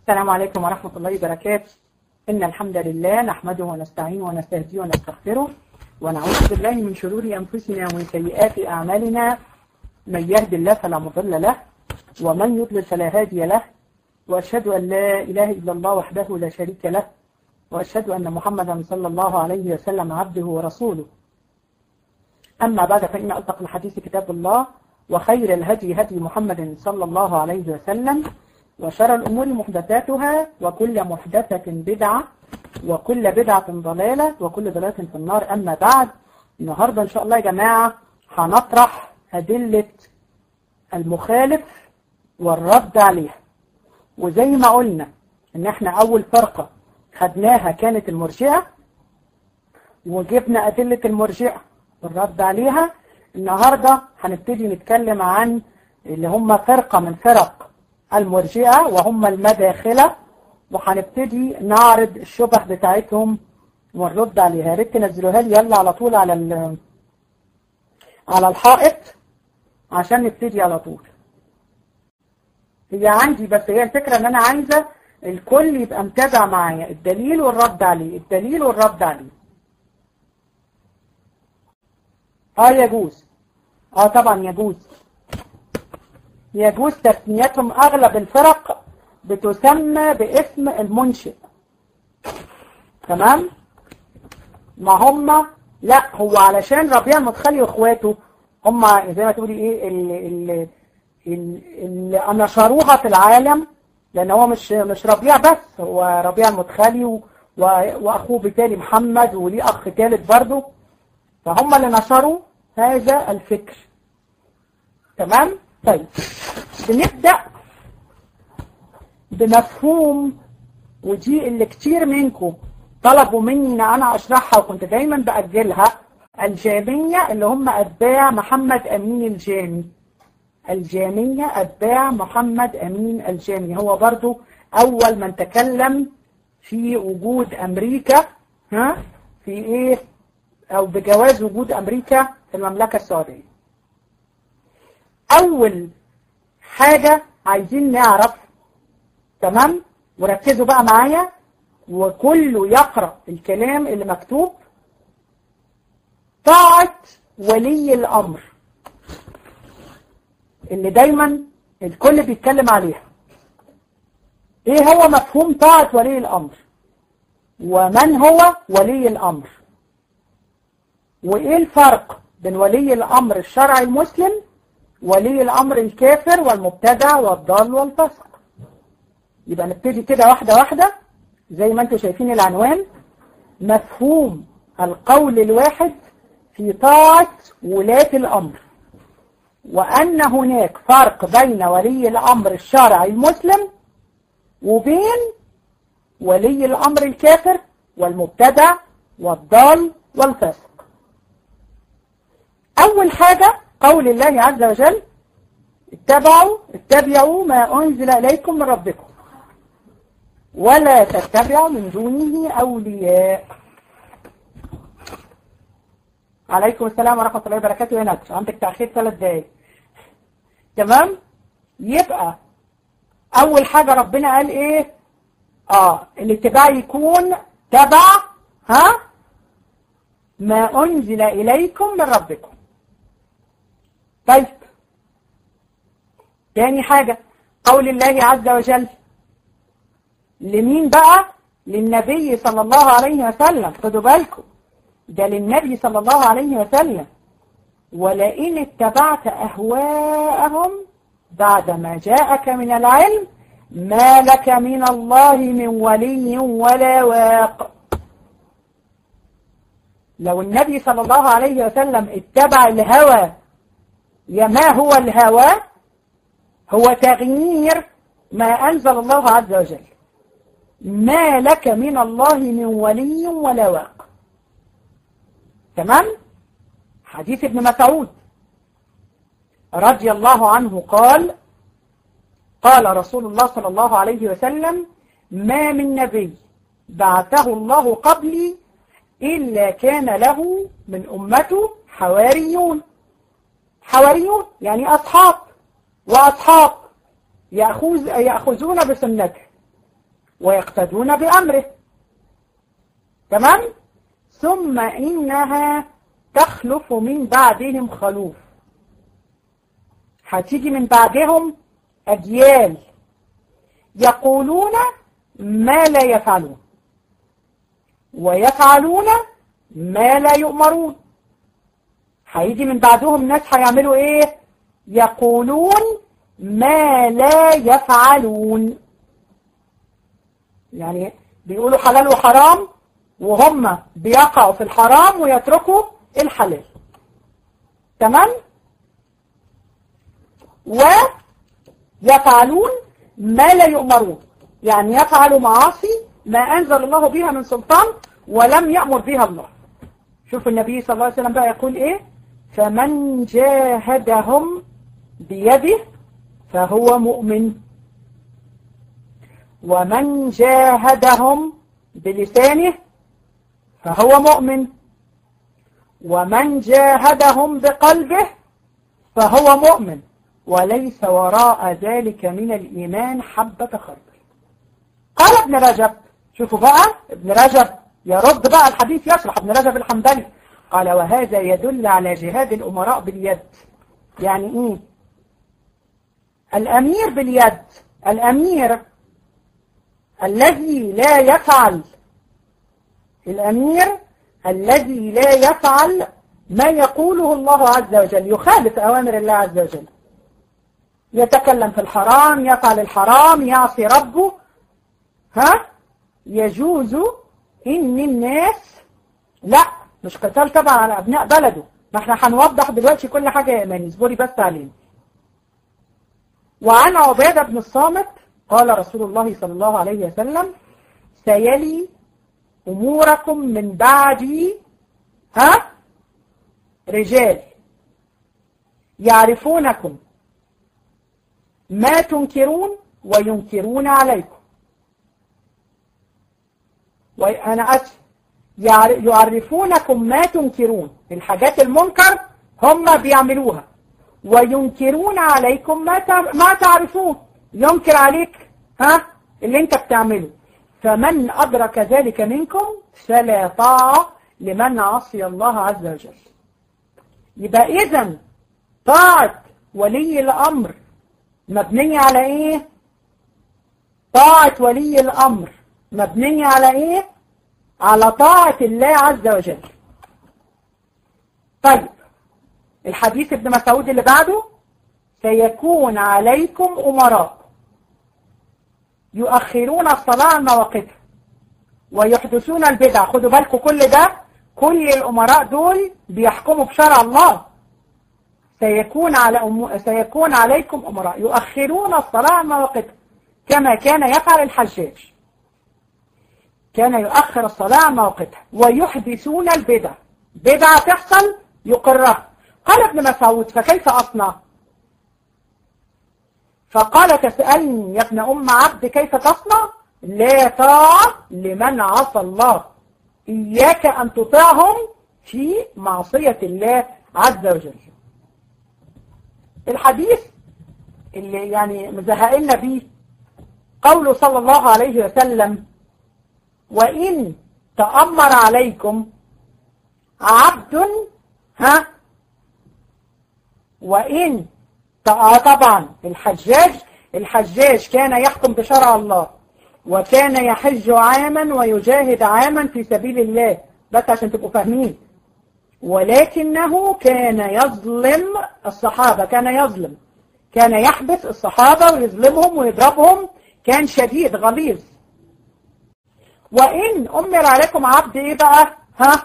السلام عليكم ورحمة الله وبركاته إن الحمد لله نحمده ونستعينه ونستهديه ونستغفره ونعوذ بالله من شرور أنفسنا ومن سيئات أعمالنا من يهد الله فلا مضل له ومن يضلل فلا هادي له وأشهد أن لا إله إلا الله وحده لا شريك له وأشهد أن محمدا صلى الله عليه وسلم عبده ورسوله أما بعد فإن أصدق الحديث كتاب الله وخير الهدي هدي محمد صلى الله عليه وسلم وشر الأمور محدثاتها وكل محدثة بدعة وكل بدعة ضلالة وكل ضلالة في النار أما بعد النهاردة إن شاء الله يا جماعة هنطرح أدلة المخالف والرد عليها وزي ما قلنا إن إحنا أول فرقة خدناها كانت المرجئة وجبنا أدلة المرجئة والرد عليها النهاردة هنبتدي نتكلم عن اللي هم فرقة من فرق المرجئة وهم المداخلة وهنبتدي نعرض الشبه بتاعتهم ونرد عليها يا ريت تنزلوها لي يلا على طول على على الحائط عشان نبتدي على طول هي عندي بس هي الفكرة ان انا عايزة الكل يبقى متابع معايا الدليل والرد عليه الدليل والرد عليه اه يجوز اه طبعا يجوز يجوز تسميتهم اغلب الفرق بتسمى باسم المنشئ تمام ما هم لا هو علشان ربيع المدخلي واخواته هم زي ما تقولي ايه اللي, اللي, اللي نشروها في العالم لان هو مش مش ربيع بس هو ربيع المدخلي و واخوه بالتالي محمد وليه اخ ثالث برضه فهم اللي نشروا هذا الفكر تمام طيب بنبدأ بمفهوم ودي اللي كتير منكم طلبوا مني ان انا اشرحها وكنت دايما بأجلها الجامية اللي هم اتباع محمد امين الجامي الجامية اتباع محمد امين الجامي هو برضو اول من تكلم في وجود امريكا ها في ايه او بجواز وجود امريكا في المملكة السعودية اول حاجة عايزين نعرف تمام وركزوا بقى معايا وكله يقرأ الكلام اللي مكتوب طاعة ولي الأمر اللي دايما الكل بيتكلم عليها ايه هو مفهوم طاعة ولي الأمر ومن هو ولي الأمر وايه الفرق بين ولي الأمر الشرعي المسلم ولي الأمر الكافر والمبتدع والضال والفسق يبقى نبتدي كده واحدة واحدة زي ما انتم شايفين العنوان مفهوم القول الواحد في طاعة ولاة الأمر وأن هناك فرق بين ولي الأمر الشرعي المسلم وبين ولي الأمر الكافر والمبتدع والضال والفاسق أول حاجة قول الله عز وجل اتبعوا اتبعوا ما أنزل إليكم من ربكم ولا تتبعوا من دونه أولياء عليكم السلام ورحمة الله وبركاته يا نتش عندك تأخير ثلاث دقايق تمام يبقى أول حاجة ربنا قال إيه آه الاتباع يكون تبع ها ما أنزل إليكم من ربكم طيب تاني حاجة قول الله عز وجل لمين بقى للنبي صلى الله عليه وسلم خدوا بالكم ده للنبي صلى الله عليه وسلم ولئن اتبعت أهواءهم بعدما جاءك من العلم ما لك من الله من ولي ولا واق لو النبي صلى الله عليه وسلم اتبع الهوى يا ما هو الهوى هو تغيير ما أنزل الله عز وجل ما لك من الله من ولي ولا واق تمام حديث ابن مسعود رضي الله عنه قال قال رسول الله صلى الله عليه وسلم ما من نبي بعثه الله قبلي إلا كان له من أمته حواريون حواريون يعني أصحاب وأصحاب يأخذ يأخذون بسنته ويقتدون بأمره تمام ثم إنها تخلف من بعدهم خلوف هتيجي من بعدهم أجيال يقولون ما لا يفعلون ويفعلون ما لا يؤمرون هيجي من بعدهم ناس هيعملوا ايه يقولون ما لا يفعلون يعني بيقولوا حلال وحرام وهم بيقعوا في الحرام ويتركوا الحلال تمام ويفعلون ما لا يؤمرون يعني يفعلوا معاصي ما أنزل الله بها من سلطان ولم يأمر بها الله شوف النبي صلى الله عليه وسلم بقى يقول ايه فمن جاهدهم بيده فهو مؤمن ومن جاهدهم بلسانه فهو مؤمن ومن جاهدهم بقلبه فهو مؤمن وليس وراء ذلك من الإيمان حبة خردل قال ابن رجب شوفوا بقى ابن رجب يرد بقى الحديث يشرح ابن رجب الحمدلي قال وهذا يدل على جهاد الأمراء باليد يعني ايه الأمير باليد الأمير الذي لا يفعل الأمير الذي لا يفعل ما يقوله الله عز وجل يخالف أوامر الله عز وجل يتكلم في الحرام يفعل الحرام يعصي ربه ها يجوز إن الناس لا مش قتال طبعا على أبناء بلده ما احنا هنوضح دلوقتي كل حاجة يا إيماني اصبري بس علينا وعن عبادة بن الصامت قال رسول الله صلى الله عليه وسلم سيلي أموركم من بعدي ها رجال يعرفونكم ما تنكرون وينكرون عليكم وأنا أسف يعرفونكم ما تنكرون الحاجات المنكر هم بيعملوها وينكرون عليكم ما ما تعرفون ينكر عليك ها اللي انت بتعمله فمن أدرك ذلك منكم فلا طاعة لمن عصي الله عز وجل يبقى إذا طاعة ولي الأمر مبنية على إيه؟ طاعة ولي الأمر مبنية على إيه؟ على طاعة الله عز وجل طيب الحديث ابن مسعود اللي بعده سيكون عليكم أمراء يؤخرون الصلاة عن مواقفها ويحدثون البدع خدوا بالكم كل ده كل الأمراء دول بيحكموا بشرع الله سيكون على أم... سيكون عليكم أمراء يؤخرون الصلاة عن مواقفها كما كان يفعل الحجاج كان يؤخر الصلاة عن مواقفها ويحدثون البدع بدعة تحصل يقرها قال ابن مسعود فكيف أصنع فقال تسألني يا ابن أم عبد كيف تصنع لا طاعة لمن عصى الله إياك أن تطيعهم في معصية الله عز وجل الحديث اللي يعني مزهقنا بيه قوله صلى الله عليه وسلم وإن تأمر عليكم عبد ها وإن طبعا الحجاج الحجاج كان يحكم بشرع الله وكان يحج عاما ويجاهد عاما في سبيل الله بس عشان تبقوا فاهمين ولكنه كان يظلم الصحابة كان يظلم كان يحبس الصحابة ويظلمهم ويضربهم كان شديد غليظ وإن أمر عليكم عبد إيه بقى ها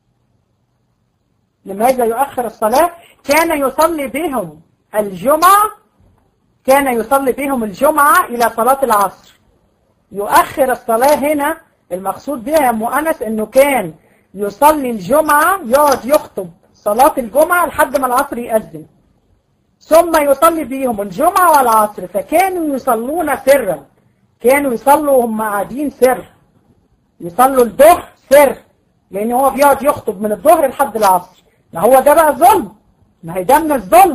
لماذا يؤخر الصلاة كان يصلي بهم الجمعة كان يصلي بهم الجمعة إلى صلاة العصر يؤخر الصلاة هنا المقصود بها يا مؤنس انه كان يصلي الجمعة يقعد يخطب صلاة الجمعة لحد ما العصر يأذن ثم يصلي بيهم الجمعة والعصر فكانوا يصلون سرا كانوا يصلوا هم قاعدين سر يصلوا الظهر سر لان هو بيقعد يخطب من الظهر لحد العصر ما هو ده بقى ظلم ما هي ده من الظلم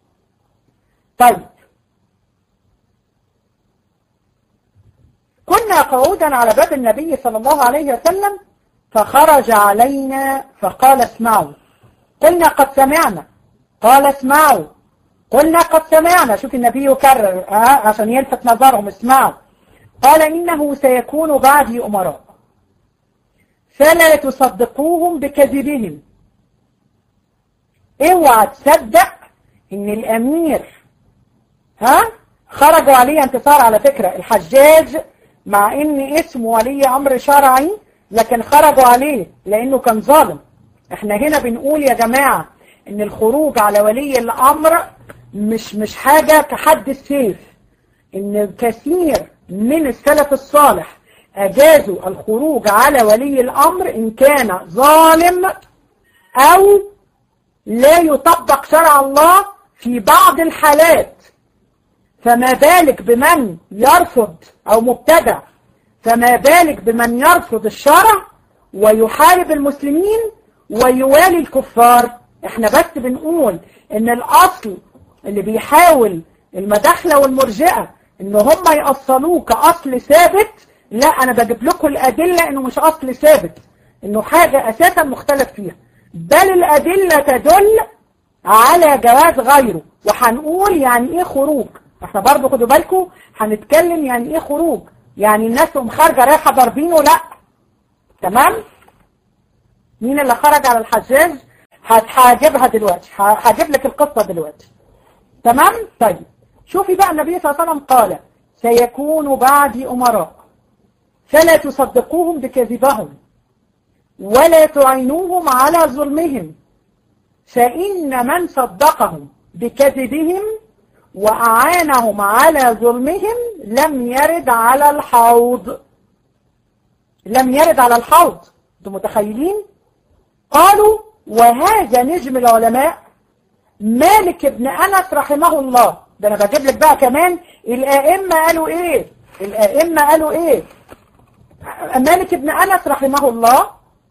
طيب كنا كنا قعودا على باب النبي صلى الله عليه وسلم فخرج علينا فقال اسمعوا قلنا قد سمعنا قال اسمعوا قلنا قد سمعنا شوف النبي يكرر آه عشان يلفت نظرهم اسمعوا قال إنه سيكون بعدي أمراء فلا تصدقوهم بكذبهم اوعى تصدق ان الامير ها خرجوا عليه انتصار على فكرة الحجاج مع ان اسمه ولي امر شرعي لكن خرجوا عليه لانه كان ظالم احنا هنا بنقول يا جماعة ان الخروج على ولي الامر مش مش حاجة كحد السيف ان كثير من السلف الصالح اجازوا الخروج على ولي الامر ان كان ظالم او لا يطبق شرع الله في بعض الحالات فما بالك بمن يرفض او مبتدع فما بالك بمن يرفض الشرع ويحارب المسلمين ويوالي الكفار احنا بس بنقول ان الاصل اللي بيحاول المداخلة والمرجئة ان هم يأصلوه كأصل ثابت لا انا بجيب لكم الادلة انه مش اصل ثابت انه حاجة اساسا مختلف فيها بل الادلة تدل على جواز غيره وهنقول يعني ايه خروج احنا برضو خدوا بالكم هنتكلم يعني ايه خروج يعني الناس تقوم خارجه رايحه ضاربينه لا تمام مين اللي خرج على الحجاج هجيبها دلوقتي هجيب لك القصه دلوقتي تمام طيب شوفي بقى النبي صلى الله عليه وسلم قال سيكون بعدي امراء فلا تصدقوهم بكذبهم ولا تعينوهم على ظلمهم فإن من صدقهم بكذبهم وأعانهم على ظلمهم لم يرد على الحوض لم يرد على الحوض انتم متخيلين قالوا وهذا نجم العلماء مالك بن أنس رحمه الله ده أنا بجيب لك بقى كمان الآئمة قالوا إيه الآئمة قالوا إيه مالك بن أنس رحمه الله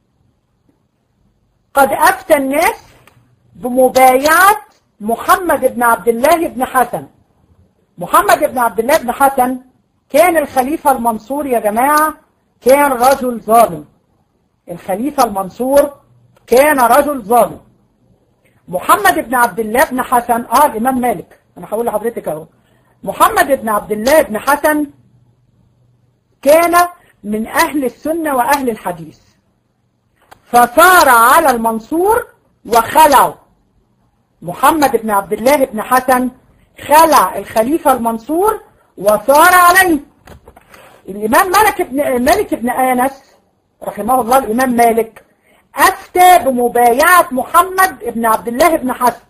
قد أفتى الناس بمبايعة محمد بن عبد الله بن حسن محمد بن عبد الله بن حسن كان الخليفة المنصور يا جماعة كان رجل ظالم الخليفة المنصور كان رجل ظالم محمد بن عبد الله بن حسن اه الإمام مالك أنا هقول لحضرتك أهو محمد بن عبد الله بن حسن كان من أهل السنة وأهل الحديث فصار على المنصور وخلعه محمد بن عبد الله بن حسن خلع الخليفة المنصور وصار عليه الإمام مالك بن, مالك بن آنس رحمه الله الإمام مالك أفتى بمبايعة محمد بن عبد الله بن حسن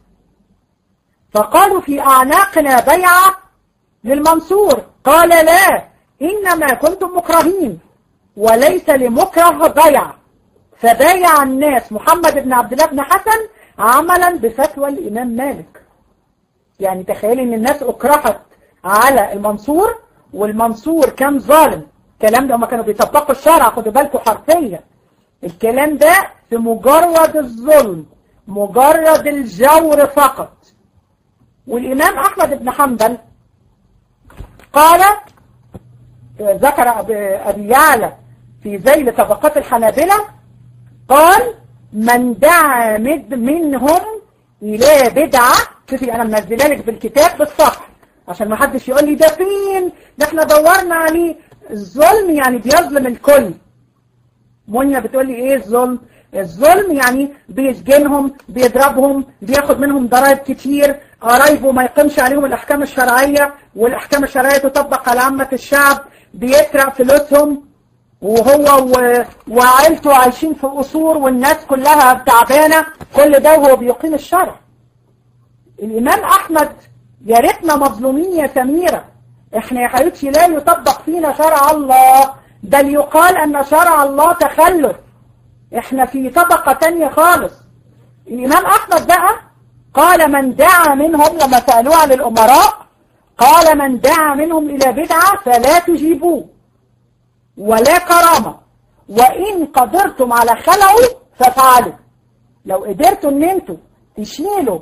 فقالوا في أعناقنا بيعة للمنصور قال لا إنما كنتم مكرهين وليس لمكره بيع فبايع الناس محمد بن عبد الله بن حسن عملا بفتوى الإمام مالك يعني تخيلي ان الناس اكرهت على المنصور والمنصور كان ظالم الكلام ده هما كانوا بيطبقوا الشرع خدوا بالكم حرفيا الكلام ده في مجرد الظلم مجرد الجور فقط والإمام أحمد بن حنبل قال ذكر أبي يعلى في ذيل طبقات الحنابلة قال من دعا منهم إلى بدعة شوفي أنا منزله لك بالكتاب بالصفحة عشان ما حدش يقول لي ده فين ده احنا دورنا عليه الظلم يعني بيظلم الكل منيا بتقول لي ايه الظلم الظلم يعني بيسجنهم بيضربهم بياخد منهم ضرائب كتير قرايبه ما يقيمش عليهم الأحكام الشرعية والأحكام الشرعية تطبق على عامة الشعب بيسرق فلوسهم وهو و... وعيلته عايشين في قصور والناس كلها تعبانة كل ده وهو بيقيم الشرع الإمام أحمد يا ريتنا مظلومين يا سميرة احنا يا حبيبتي لا يطبق فينا شرع الله بل يقال أن شرع الله تخلف احنا في طبقة تانية خالص الإمام أحمد بقى قال من دعا منهم لما سألوه عن الأمراء قال من دعا منهم إلى بدعة فلا تجيبوه ولا كرامة وإن قدرتم على خلعه فافعلوا لو قدرتوا ان انتوا تشيلوا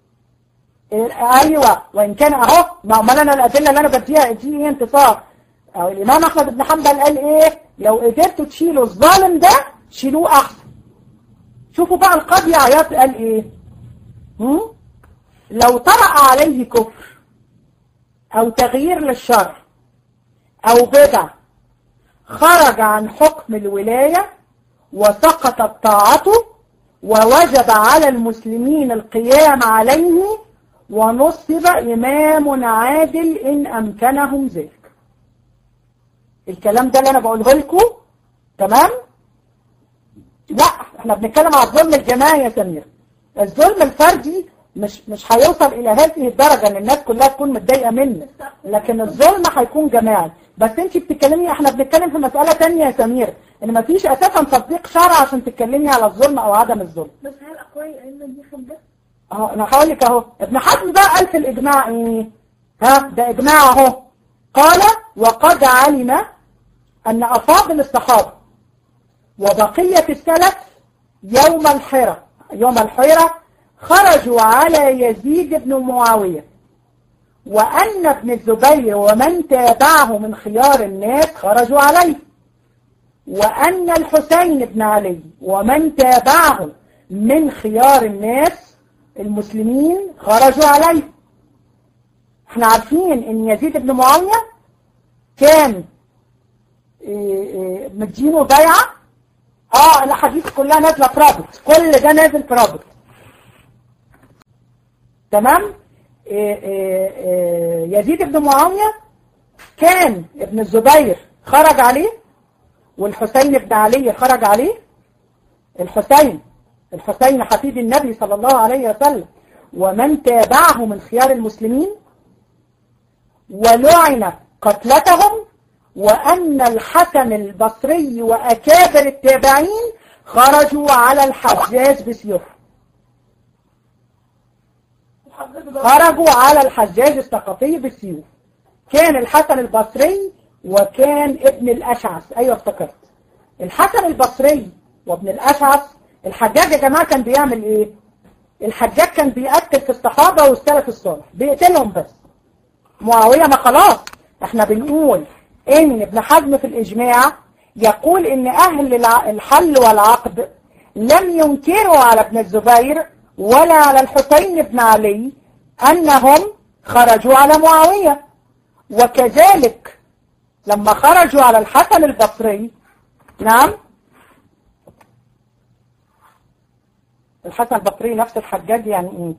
ايوه وان كان اهو ما امال انا الادله اللي انا بديها دي هي انتصار أو الإمام أحمد بن حنبل قال إيه لو قدرتوا تشيلوا الظالم ده شيلوه أحسن شوفوا بقى القاضي عياط قال إيه هم؟ لو طرأ عليه كفر أو تغيير للشرع أو بدع خرج عن حكم الولاية وسقطت طاعته ووجب على المسلمين القيام عليه ونصب إمام عادل إن أمكنهم ذلك الكلام ده اللي أنا بقوله لكم تمام لا احنا بنتكلم على الظلم الجماعي يا سمير الظلم الفردي مش مش هيوصل الى هذه الدرجة ان الناس كلها تكون متضايقه منه لكن الظلم هيكون جماعي بس انت بتتكلمي احنا بنتكلم في مسألة تانية يا سمير ان مفيش اساسا تطبيق شرع عشان تتكلمي على الظلم او عدم الظلم بس هل أقوال الأئمة دي خمسة؟ اهو انا هقول لك اهو ابن حزم بقى قال في الاجماع ايه ها ده اجماع اهو قال وقد علم ان افاضل الصحابه وبقيه السلف يوم الحيره يوم الحيره خرجوا على يزيد بن معاويه وان ابن الزبير ومن تابعه من خيار الناس خرجوا عليه وأن الحسين بن علي ومن تابعه من خيار الناس المسلمين خرجوا عليه احنا عارفين ان يزيد بن معاوية كان إيه إيه مدينه بيعة اه الاحاديث كلها نازلة في رابط كل ده نازل في رابط تمام إيه إيه إيه يزيد بن معاوية كان ابن الزبير خرج عليه والحسين بن علي خرج عليه الحسين الحسين حفيد النبي صلى الله عليه وسلم ومن تابعه من خيار المسلمين ولعن قتلتهم وأن الحسن البصري وأكابر التابعين خرجوا على الحجاج بسيوف خرجوا على الحجاج الثقفي بالسيوف كان الحسن البصري وكان ابن الأشعث أيوة افتكرت الحسن البصري وابن الأشعث الحجاج يا جماعة كان بيعمل ايه الحجاج كان بيقتل في الصحابة والسلف الصالح بيقتلهم بس معاوية ما خلاص احنا بنقول ان ابن حزم في الإجماع يقول ان أهل الع- الحل والعقد لم ينكروا على ابن الزبير ولا على الحسين بن علي أنهم خرجوا على معاوية وكذلك لما خرجوا على الحسن البصري نعم الحسن البصري نفس الحجاج يعني ايه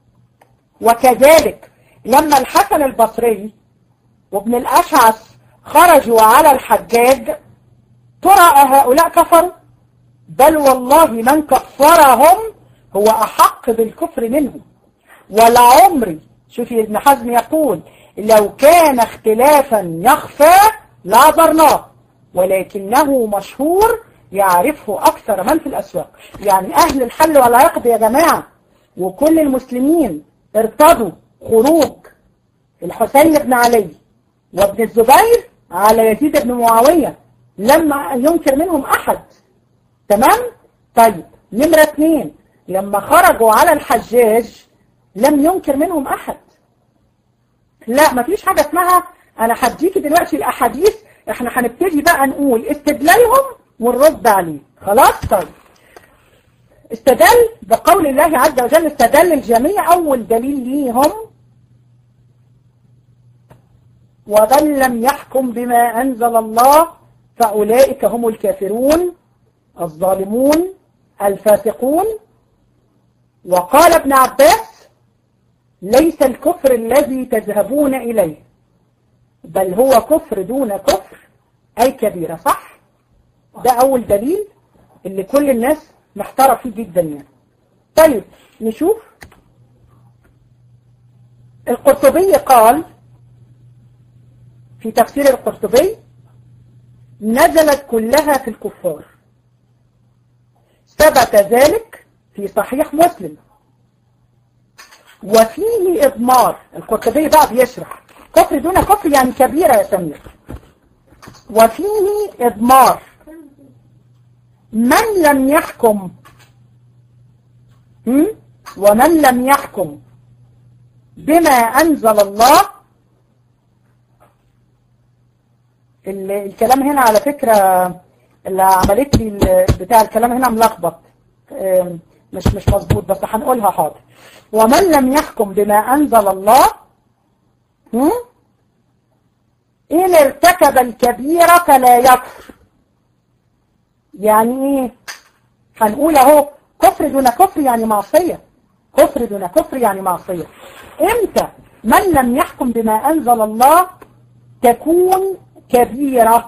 وكذلك لما الحسن البصري وابن الأشعث خرجوا على الحجاج ترى هؤلاء كفروا بل والله من كفرهم هو أحق بالكفر منهم ولعمري شوفي ابن حزم يقول لو كان اختلافا يخفى لعذرناه ولكنه مشهور يعرفه أكثر من في الأسواق يعني أهل الحل والعقد يا جماعة وكل المسلمين ارتضوا خروج الحسين بن علي وابن الزبير على يزيد بن معاوية لما ينكر منهم أحد تمام؟ طيب نمرة اثنين لما خرجوا على الحجاج لم ينكر منهم أحد لا مفيش حاجة اسمها أنا هديكي دلوقتي الأحاديث احنا هنبتدي بقى نقول استدلالهم ونرد عليه خلاص طيب استدل بقول الله عز وجل استدل الجميع أول دليل ليهم ومن لم يحكم بما أنزل الله فأولئك هم الكافرون الظالمون الفاسقون وقال ابن عباس ليس الكفر الذي تذهبون إليه بل هو كفر دون كفر أي كبيرة صح؟ ده أول دليل اللي كل الناس محتارة فيه جدا يعني طيب نشوف القرطبي قال في تفسير القرطبي نزلت كلها في الكفار ثبت ذلك في صحيح مسلم وفيه إضمار القرطبي بقى بيشرح كفر دون كفر يعني كبيرة يا سمير وفيه إضمار من لم يحكم هم؟ ومن لم يحكم بما أنزل الله ال- الكلام هنا على فكرة اللي عملت لي ال- بتاع الكلام هنا ملخبط آم، مش مش مظبوط بس هنقولها حاضر ومن لم يحكم بما أنزل الله هم؟ إن ارتكب الكبيرة فلا يكفر يعني إيه هنقول أهو كفر دون كفر يعني معصية كفر دون كفر يعني معصية إمتى من لم يحكم بما أنزل الله تكون كبيرة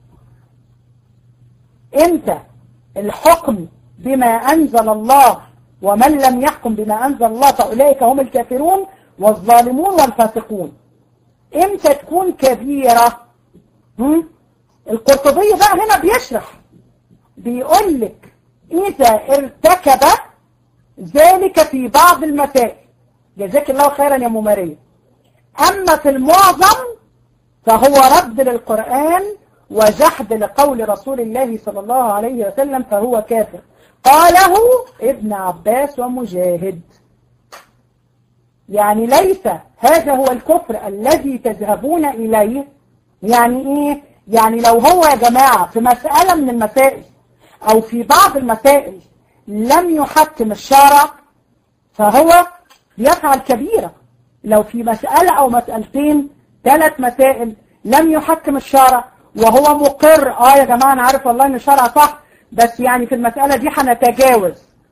إمتى الحكم بما أنزل الله ومن لم يحكم بما أنزل الله فأولئك هم الكافرون والظالمون والفاسقون إمتى تكون كبيرة هم؟ القرطبي بقى هنا بيشرح بيقول لك إذا ارتكب ذلك في بعض المسائل جزاك الله خيرا يا ممارية أما في المعظم فهو رد للقرآن وجحد لقول رسول الله صلى الله عليه وسلم فهو كافر قاله ابن عباس ومجاهد يعني ليس هذا هو الكفر الذي تذهبون إليه يعني إيه؟ يعني لو هو يا جماعة في مسألة من المسائل أو في بعض المسائل لم يحكم الشرع فهو يفعل كبيرة لو في مسألة أو مسألتين ثلاث مسائل لم يحكم الشرع وهو مقر اه يا جماعة أنا عارف والله إن الشرع صح بس يعني في المسألة دي هنتجاوز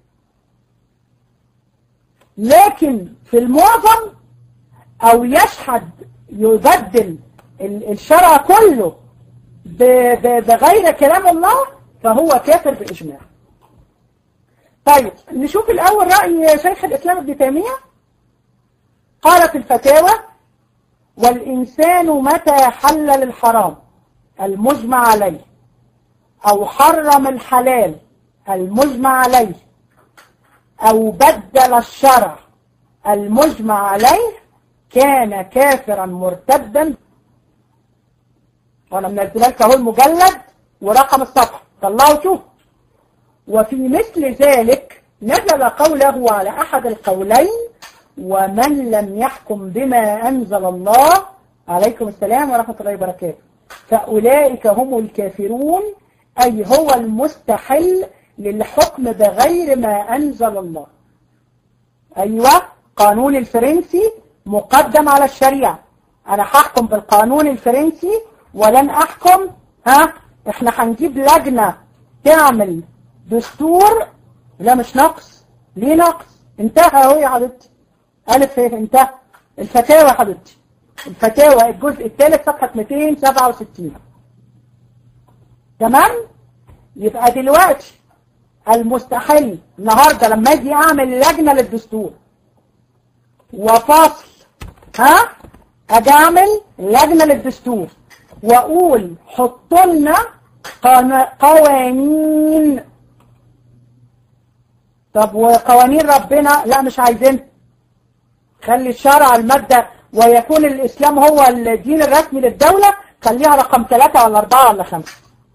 لكن في المعظم أو يشهد يبدل ال- الشرع كله ب- ب- بغير كلام الله فهو كافر بإجماع طيب نشوف الأول رأي شيخ الإسلام ابن تيمية قال في الفتاوى والإنسان متى حلل الحرام المجمع عليه أو حرم الحلال المجمع عليه أو بدل الشرع المجمع عليه كان كافرا مرتدا وانا منزل لك اهو المجلد ورقم الصفحه طلعوا شوف وفي مثل ذلك نزل قوله على احد القولين ومن لم يحكم بما انزل الله عليكم السلام ورحمه الله وبركاته فاولئك هم الكافرون اي هو المستحل للحكم بغير ما انزل الله ايوه قانون الفرنسي مقدم على الشريعة انا هحكم بالقانون الفرنسي ولن احكم ها احنا هنجيب لجنة تعمل دستور لا مش نقص ليه نقص انتهى اهو يا حبيبتي الف ايه انتهى الفتاوى يا حبيبتي الفتاوى الجزء الثالث صفحة 267 تمام يبقى دلوقتي المستحيل النهاردة لما اجي اعمل لجنة للدستور وفصل ها اجي اعمل لجنة للدستور واقول حطوا لنا قانا- قوانين طب وقوانين ربنا لا مش عايزين خلي الشرع المادة ويكون الاسلام هو الدين الرسمي للدولة خليها رقم ثلاثة ولا اربعة ولا خمسة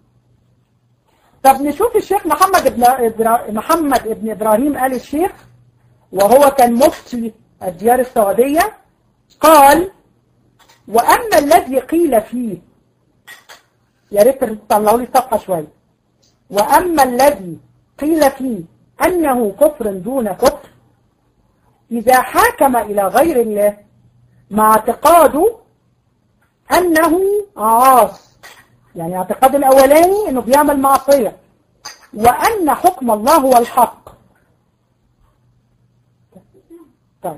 طب نشوف الشيخ محمد ابن إبرا... محمد ابن ابراهيم آل الشيخ وهو كان مفتي الديار السعودية قال وأما الذي قيل فيه يا ريت تطلعوا لي صفحة شوية وأما الذي قيل فيه أنه كفر دون كفر إذا حاكم إلى غير الله مع اعتقاده أنه عاص يعني اعتقاد الأولاني أنه بيعمل معصية وأن حكم الله هو الحق طيب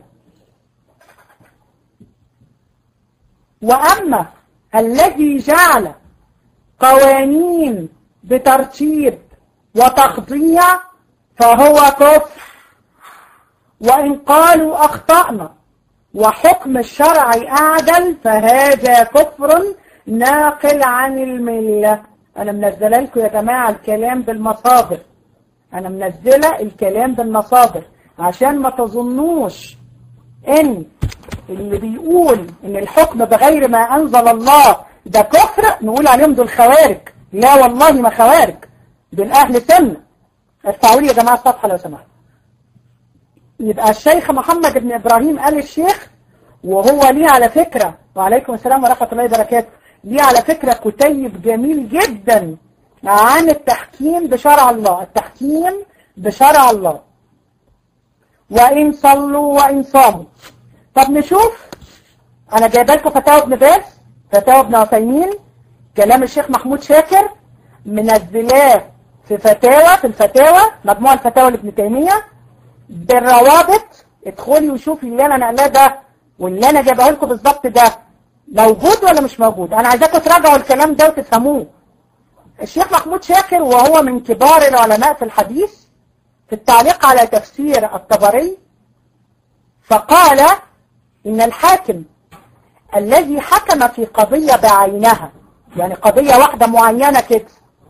وأما الذي جعل قوانين بترتيب وتخضيع فهو كفر وإن قالوا أخطأنا وحكم الشرع أعدل فهذا كفر ناقل عن الملة أنا منزله لكم يا جماعة الكلام بالمصادر أنا منزلة الكلام بالمصادر عشان ما تظنوش إن اللي بيقول إن الحكم بغير ما أنزل الله ده كفر نقول عليهم دول خوارج لا والله ما خوارج دول أهل سنة ارفعوا لي يا جماعة الصفحة لو سمحت يبقى الشيخ محمد بن إبراهيم قال الشيخ وهو ليه على فكرة وعليكم السلام ورحمة الله وبركاته ليه على فكرة كتيب جميل جدا عن التحكيم بشرع الله التحكيم بشرع الله وإن صلوا وإن صاموا طب نشوف أنا جايبه لكم فتاوى ابن باز فتاوى ابن عثيمين كلام الشيخ محمود شاكر منزلاه في فتاوى في الفتاوى مجموعة الفتاوى لابن تيمية بالروابط ادخلي وشوفي اللي انا نقلاه ده واللي انا جايبه لكم بالظبط ده موجود ولا مش موجود انا عايزاكم تراجعوا الكلام ده وتفهموه الشيخ محمود شاكر وهو من كبار العلماء في الحديث في التعليق على تفسير الطبري فقال ان الحاكم الذي حكم في قضية بعينها يعني قضية واحدة معينة كده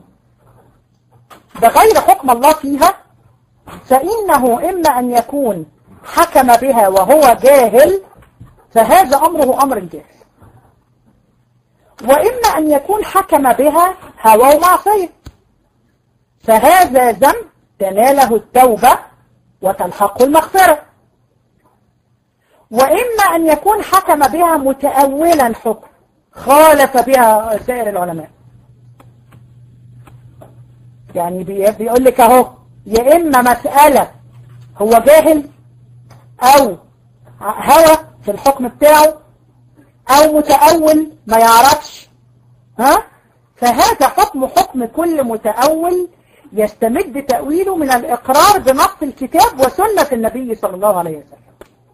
بغير حكم الله فيها فإنه إما أن يكون حكم بها وهو جاهل فهذا أمره أمر الجاهل وإما أن يكون حكم بها هوى ومعصية فهذا ذنب تناله التوبة وتلحقه المغفرة وإما أن يكون حكم بها متأولا حكم خالف بها سائر العلماء يعني بيقول لك اهو يا إما مسألة هو جاهل أو هوى في الحكم بتاعه أو متأول ما يعرفش ها فهذا حكم حكم كل متأول يستمد تأويله من الإقرار بنص الكتاب وسنة النبي صلى الله عليه وسلم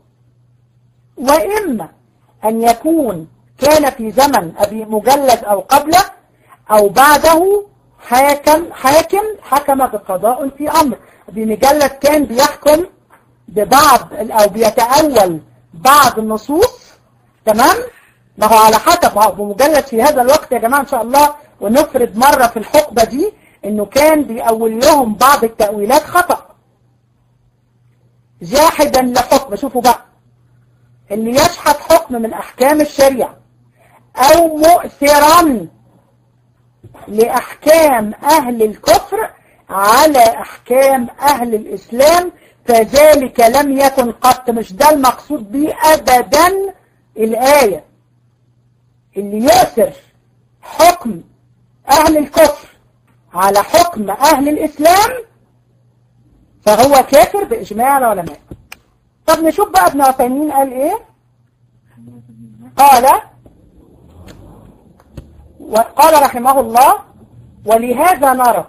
وإما أن يكون كان في زمن أبي مجلد أو قبله أو بعده حاكم حاكم حكم بقضاء في أمر أبي مجلد كان بيحكم ببعض أو بيتأول بعض النصوص تمام ما هو على حسب أبو مجلد في هذا الوقت يا جماعة إن شاء الله ونفرض مرة في الحقبة دي إنه كان بيأول لهم بعض التأويلات خطأ جاحدا لحكم شوفوا بقى اللي يشحت حكم من أحكام الشريعة أو مؤثرا لأحكام أهل الكفر على أحكام أهل الإسلام فذلك لم يكن قط مش ده المقصود به أبدا الآية اللي يؤثر حكم أهل الكفر على حكم أهل الإسلام فهو كافر بإجماع العلماء طب نشوف بقى ابن عثيمين قال إيه قال وقال رحمه الله ولهذا نرى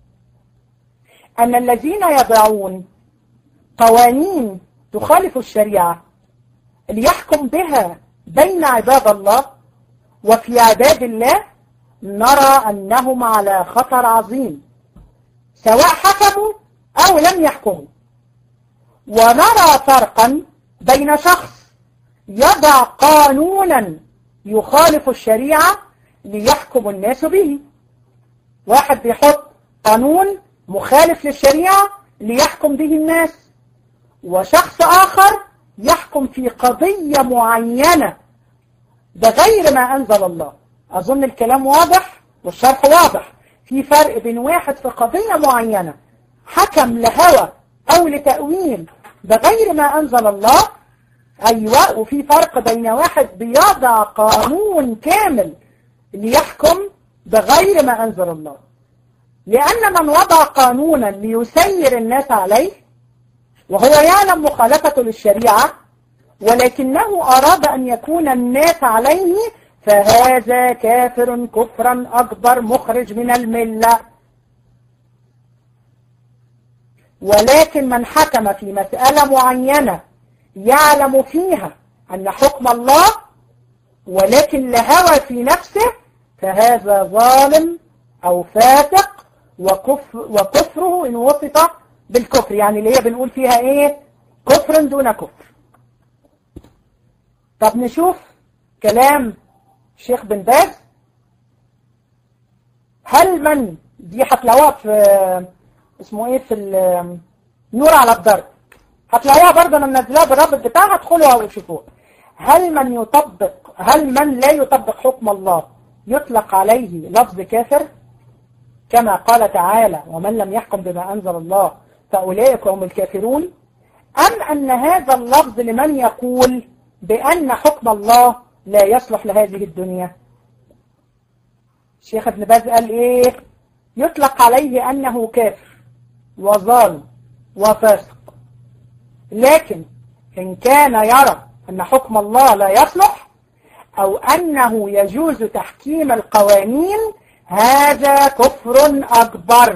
أن الذين يضعون قوانين تخالف الشريعة ليحكم بها بين عباد الله وفي عباد الله نرى أنهم على خطر عظيم سواء حكموا أو لم يحكموا ونرى فرقا بين شخص يضع قانونا يخالف الشريعة ليحكم الناس به واحد بيحط قانون مخالف للشريعة ليحكم به الناس وشخص آخر يحكم في قضية معينة بغير ما أنزل الله أظن الكلام واضح والشرح واضح في فرق بين واحد في قضية معينة حكم لهوى أو لتأويل بغير ما أنزل الله أيوة وفي فرق بين واحد بيضع قانون كامل ليحكم بغير ما أنزل الله لأن من وضع قانونا ليسير الناس عليه وهو يعلم مخالفته للشريعة ولكنه أراد أن يكون الناس عليه فهذا كافر كفرا أكبر مخرج من الملة ولكن من حكم في مسألة معينة يعلم فيها أن حكم الله ولكن لهوى في نفسه فهذا ظالم أو فاسق وكفر وكفره إن وصف بالكفر يعني اللي هي بنقول فيها إيه كفر دون كفر طب نشوف كلام الشيخ بن باز هل من دي هتلاقوها في اسمه ايه في النور على الضرب هتلاقوها برضه انا منزلها بالرابط بتاعها ادخلوا وشوفوها هل من يطبق هل من لا يطبق حكم الله يطلق عليه لفظ كافر كما قال تعالى ومن لم يحكم بما أنزل الله فأولئك هم الكافرون أم أن هذا اللفظ لمن يقول بأن حكم الله لا يصلح لهذه الدنيا شيخ ابن باز قال ايه يطلق عليه انه كافر وظالم وفاسق لكن ان كان يرى ان حكم الله لا يصلح او انه يجوز تحكيم القوانين هذا كفر اكبر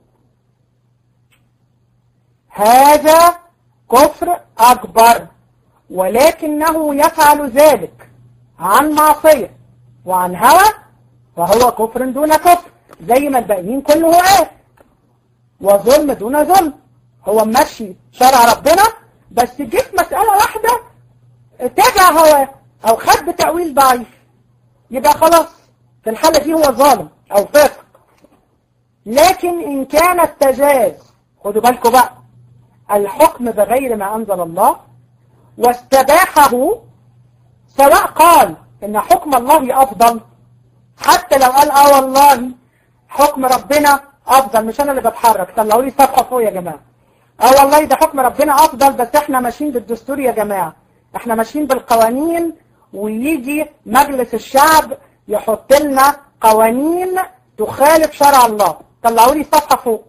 هذا كفر اكبر ولكنه يفعل ذلك عن معصية وعن هوى فهو كفر دون كفر زي ما الباقيين كله قال وظلم دون ظلم هو ماشي شرع ربنا بس جيت مسألة واحدة تابع هواه او خد بتأويل ضعيف يبقى خلاص في الحالة دي هو ظالم او فاسق لكن ان كان استجاز خدوا بالكم بقى الحكم بغير ما انزل الله واستباحه سواء قال ان حكم الله افضل حتى لو قال اه والله حكم ربنا افضل مش انا اللي بتحرك طلعوا لي صفحه فوق يا جماعه اه والله ده حكم ربنا افضل بس احنا ماشيين بالدستور يا جماعه احنا ماشيين بالقوانين ويجي مجلس الشعب يحط لنا قوانين تخالف شرع الله طلعوا لي صفحه فوق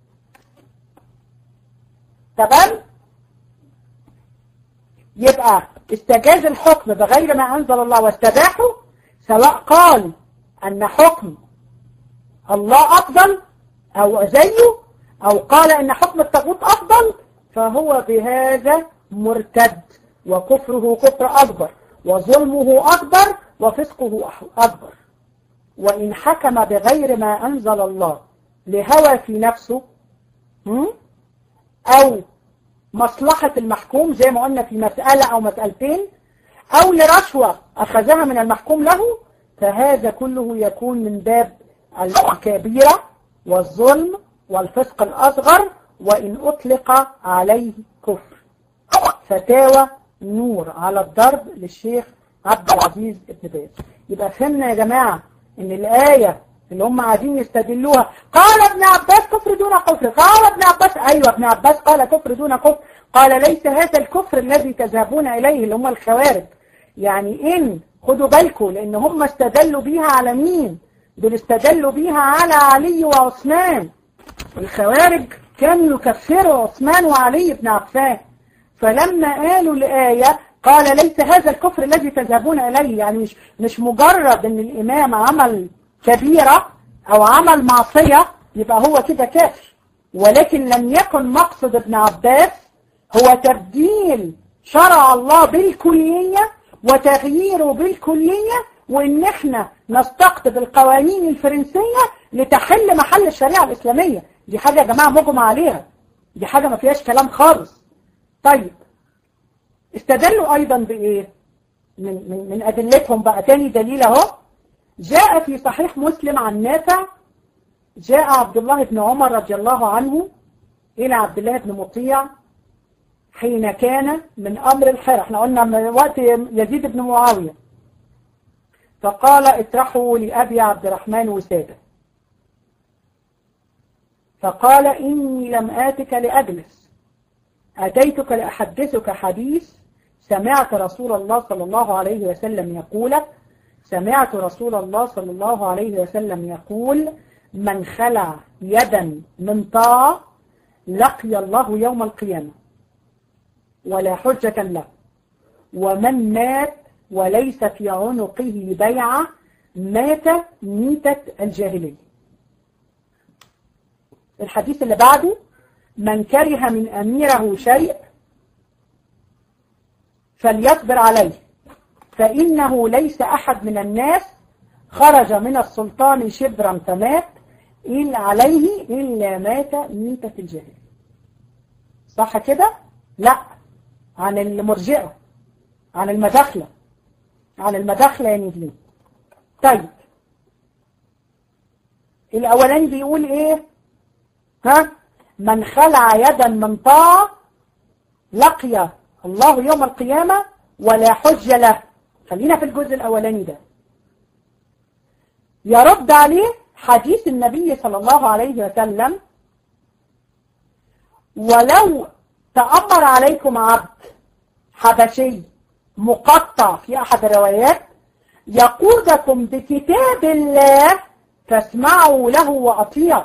تمام يبقى استجاز الحكم بغير ما أنزل الله واستباحه سواء قال أن حكم الله أفضل أو زيه أو قال أن حكم الطاغوت أفضل فهو بهذا مرتد وكفره كفر أكبر وظلمه أكبر وفسقه أكبر وإن حكم بغير ما أنزل الله لهوى في نفسه أو مصلحة المحكوم زي ما قلنا في مسألة أو مسألتين أو لرشوة أخذها من المحكوم له فهذا كله يكون من باب الكبيرة والظلم والفسق الأصغر وإن أطلق عليه كفر فتاوى نور على الضرب للشيخ عبد العزيز ابن باز يبقى فهمنا يا جماعة ان الآية اللي هم قاعدين يستدلوها قال ابن عباس كفر دون كفر قال ابن عباس ايوه ابن عباس قال كفر دون كفر قال ليس هذا الكفر الذي تذهبون اليه اللي هم الخوارج يعني ان خدوا بالكم لان هم استدلوا بيها على مين دول استدلوا بيها على علي وعثمان الخوارج كانوا يكفروا عثمان وعلي بن عفان فلما قالوا الآية قال ليس هذا الكفر الذي تذهبون إليه يعني مش, مش مجرد ان الإمام عمل كبيرة أو عمل معصية يبقى هو كده كافر ولكن لم يكن مقصد ابن عباس هو تبديل شرع الله بالكلية وتغييره بالكلية وإن احنا نستقطب القوانين الفرنسية لتحل محل الشريعة الإسلامية دي حاجة يا جماعة مجمع عليها دي حاجة ما فيهاش كلام خالص طيب استدلوا أيضا بإيه من, من, من أدلتهم بقى تاني دليل اهو جاء في صحيح مسلم عن نافع جاء عبد الله بن عمر رضي الله عنه إلى عبد الله بن مطيع حين كان من أمر الحرة احنا قلنا من وقت يزيد بن معاوية فقال اطرحوا لأبي عبد الرحمن وسادة فقال إني لم آتك لأجلس أتيتك لأحدثك حديث سمعت رسول الله صلى الله عليه وسلم يقول سمعت رسول الله صلى الله عليه وسلم يقول من خلع يدا من طاعة لقي الله يوم القيامة ولا حجة له ومن مات وليس في عنقه بيعة مات ميتة الجاهلية الحديث اللي بعده من كره من أميره شيء فليصبر عليه فإنه ليس أحد من الناس خرج من السلطان شبرا فمات إلا عليه إلا مات ميتة الجاهلية صح كده؟ لا عن المرجئة عن المداخلة عن المداخلة يعني دي طيب الأولاني بيقول إيه ها من خلع يدا من طاعة لقي الله يوم القيامة ولا حج له خلينا في الجزء الأولاني ده يرد عليه حديث النبي صلى الله عليه وسلم ولو تأمر عليكم عبد حبشي مقطع في أحد الروايات يقودكم بكتاب الله فاسمعوا له وأطيعوا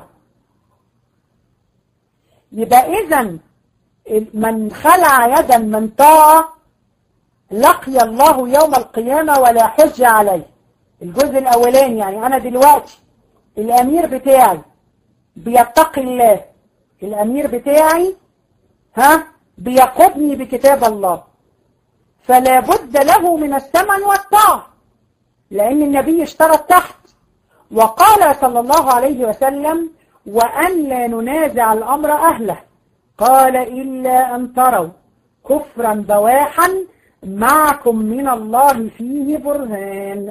يبقى إذا من خلع يدا من طاعة لقي الله يوم القيامة ولا حج عليه الجزء الأولاني يعني أنا دلوقتي الأمير بتاعي بيتقي الله الأمير بتاعي ها بيقودني بكتاب الله فلا بد له من الثمن والطاعة لأن النبي اشترط تحت وقال صلى الله عليه وسلم وأن لا ننازع الأمر أهله قال إلا أن تروا كفرا بواحا معكم من الله فيه برهان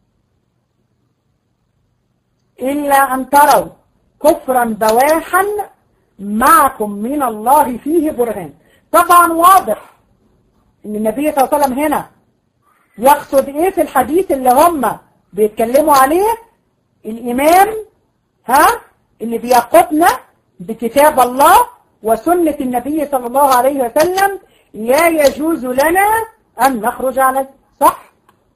إلا أن تروا كفرا بواحا معكم من الله فيه برهان طبعا واضح ان النبي صلى الله عليه وسلم هنا يقصد ايه في الحديث اللي هم بيتكلموا عليه الامام ها اللي بيقودنا بكتاب الله وسنة النبي صلى الله عليه وسلم لا يجوز لنا ان نخرج عليه صح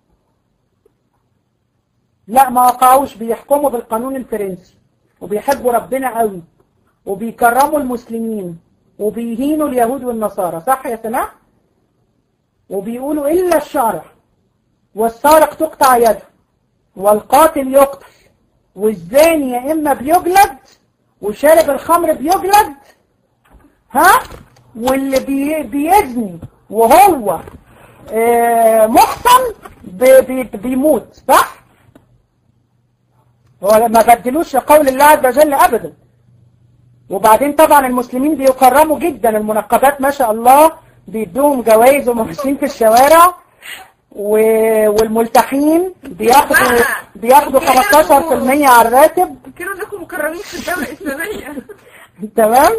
لا ما وقعوش بيحكموا بالقانون الفرنسي وبيحبوا ربنا قوي وبيكرموا المسلمين وبيهينوا اليهود والنصارى صح يا سماح وبيقولوا إلا الشرع والسارق تقطع يده والقاتل يقتل والزاني يا إما بيجلد وشارب الخمر بيجلد ها واللي بي بيزني وهو آه محصن بي بي بيموت صح هو ما بدلوش قول الله عز وجل أبدا وبعدين طبعا المسلمين بيكرموا جدا المنقبات ما شاء الله بيدوهم جوائز وماشيين في الشوارع و... والملتحين بياخدوا بياخدوا 15% على الراتب كانوا انكم مكرمين في الدولة الإسلامية تمام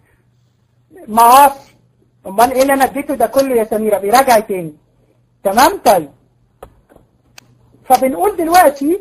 معاصي امال ايه اللي انا اديته ده كله يا سميرة بيراجع تاني تمام طيب فبنقول دلوقتي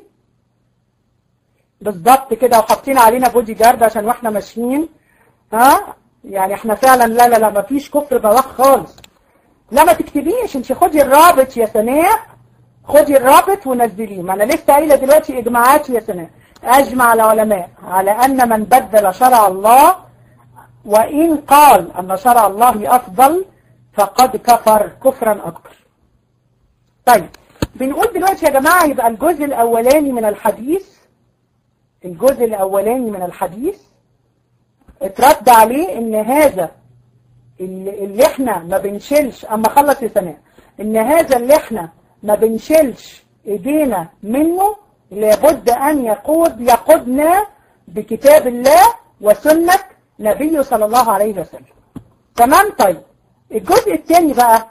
بالظبط كده وحاطين علينا بودي جارد عشان واحنا ماشيين ها يعني احنا فعلا لا لا لا مفيش كفر بواخ خالص لا ما تكتبيش انت خدي الرابط يا سناء خدي الرابط ونزليه ما انا لسه قايله دلوقتي اجماعات يا سناء اجمع العلماء على ان من بدل شرع الله وان قال ان شرع الله افضل فقد كفر كفرا اكبر طيب بنقول دلوقتي يا جماعه يبقى الجزء الاولاني من الحديث الجزء الاولاني من الحديث اترد عليه ان هذا اللي, اللي احنا ما بنشيلش اما خلص سنة ان هذا اللي احنا ما بنشيلش ايدينا منه لابد ان يقود يقودنا بكتاب الله وسنة نبيه صلى الله عليه وسلم تمام طيب الجزء الثاني بقى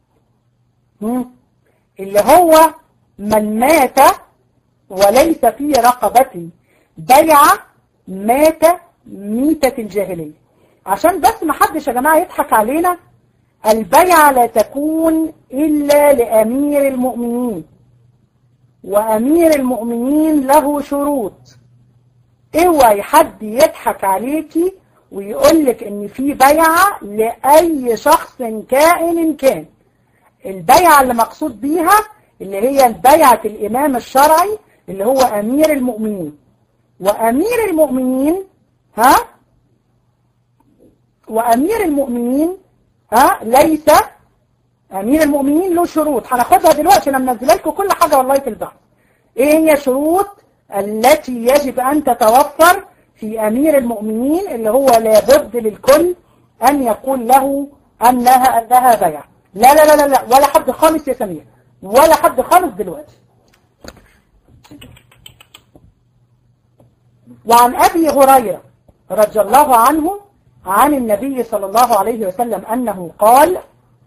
اللي هو من مات وليس في رقبته بيعة مات ميتة الجاهلية عشان بس ما حدش يا جماعة يضحك علينا البيعة لا تكون إلا لأمير المؤمنين وأمير المؤمنين له شروط اوعي حد يضحك عليكي ويقولك ان في بيعة لأي شخص كائن كان البيعة اللي مقصود بيها اللي هي البيعة الإمام الشرعي اللي هو أمير المؤمنين وأمير المؤمنين ها وأمير المؤمنين ها ليس أمير المؤمنين له شروط هناخدها دلوقتي أنا منزله لكم كل حاجة والله في البحث إيه هي شروط التي يجب أن تتوفر في أمير المؤمنين اللي هو لابد للكل أن يقول له أنها أنها بيع لا لا لا لا لا ولا حد خالص يا سمير ولا حد خالص دلوقتي وعن أبي هريرة رضي الله عنه عن النبي صلى الله عليه وسلم أنه قال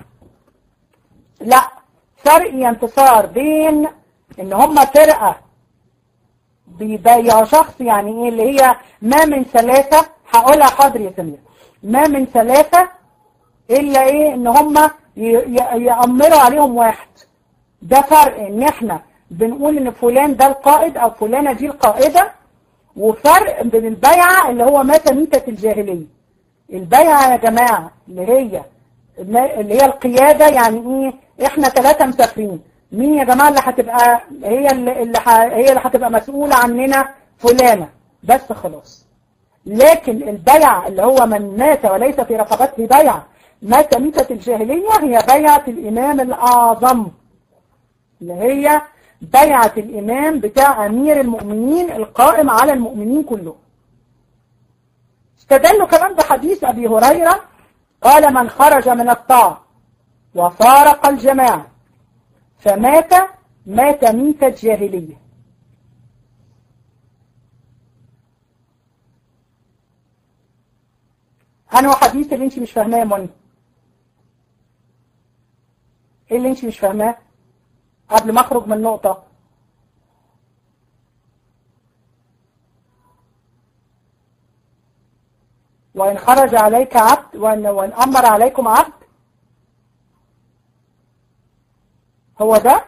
لا فرق ينتصار بين ان هم فرقة بيبايعوا شخص يعني ايه اللي هي ما من ثلاثة هقولها حاضر يا سمير ما من ثلاثة الا ايه ان هم يأمروا عليهم واحد ده فرق ان احنا بنقول ان فلان ده القائد او فلانة دي القائدة وفرق بين البيعة اللي هو مات ميتة الجاهلية البيعة يا جماعة اللي هي اللي هي القيادة يعني ايه احنا ثلاثة مسافرين مين يا جماعة اللي هتبقى هي اللي, اللي ح... هي اللي هتبقى مسؤولة عننا فلانة بس خلاص لكن البيع اللي هو من مات وليس في رقبته بيع مات ميتة الجاهلية هي بيعة الإمام الأعظم اللي هي بيعة الإمام بتاع أمير المؤمنين القائم على المؤمنين كلهم استدلوا كمان بحديث أبي هريرة قال من خرج من الطاعة وفارق الجماعة فمات مات ميتة جاهلية أنا حديث اللي انت مش فاهماه يا منى ايه اللي انت مش فاهماه قبل ما اخرج من النقطة وإن خرج عليك عبد وإن, وإن أمر عليكم عبد هو ده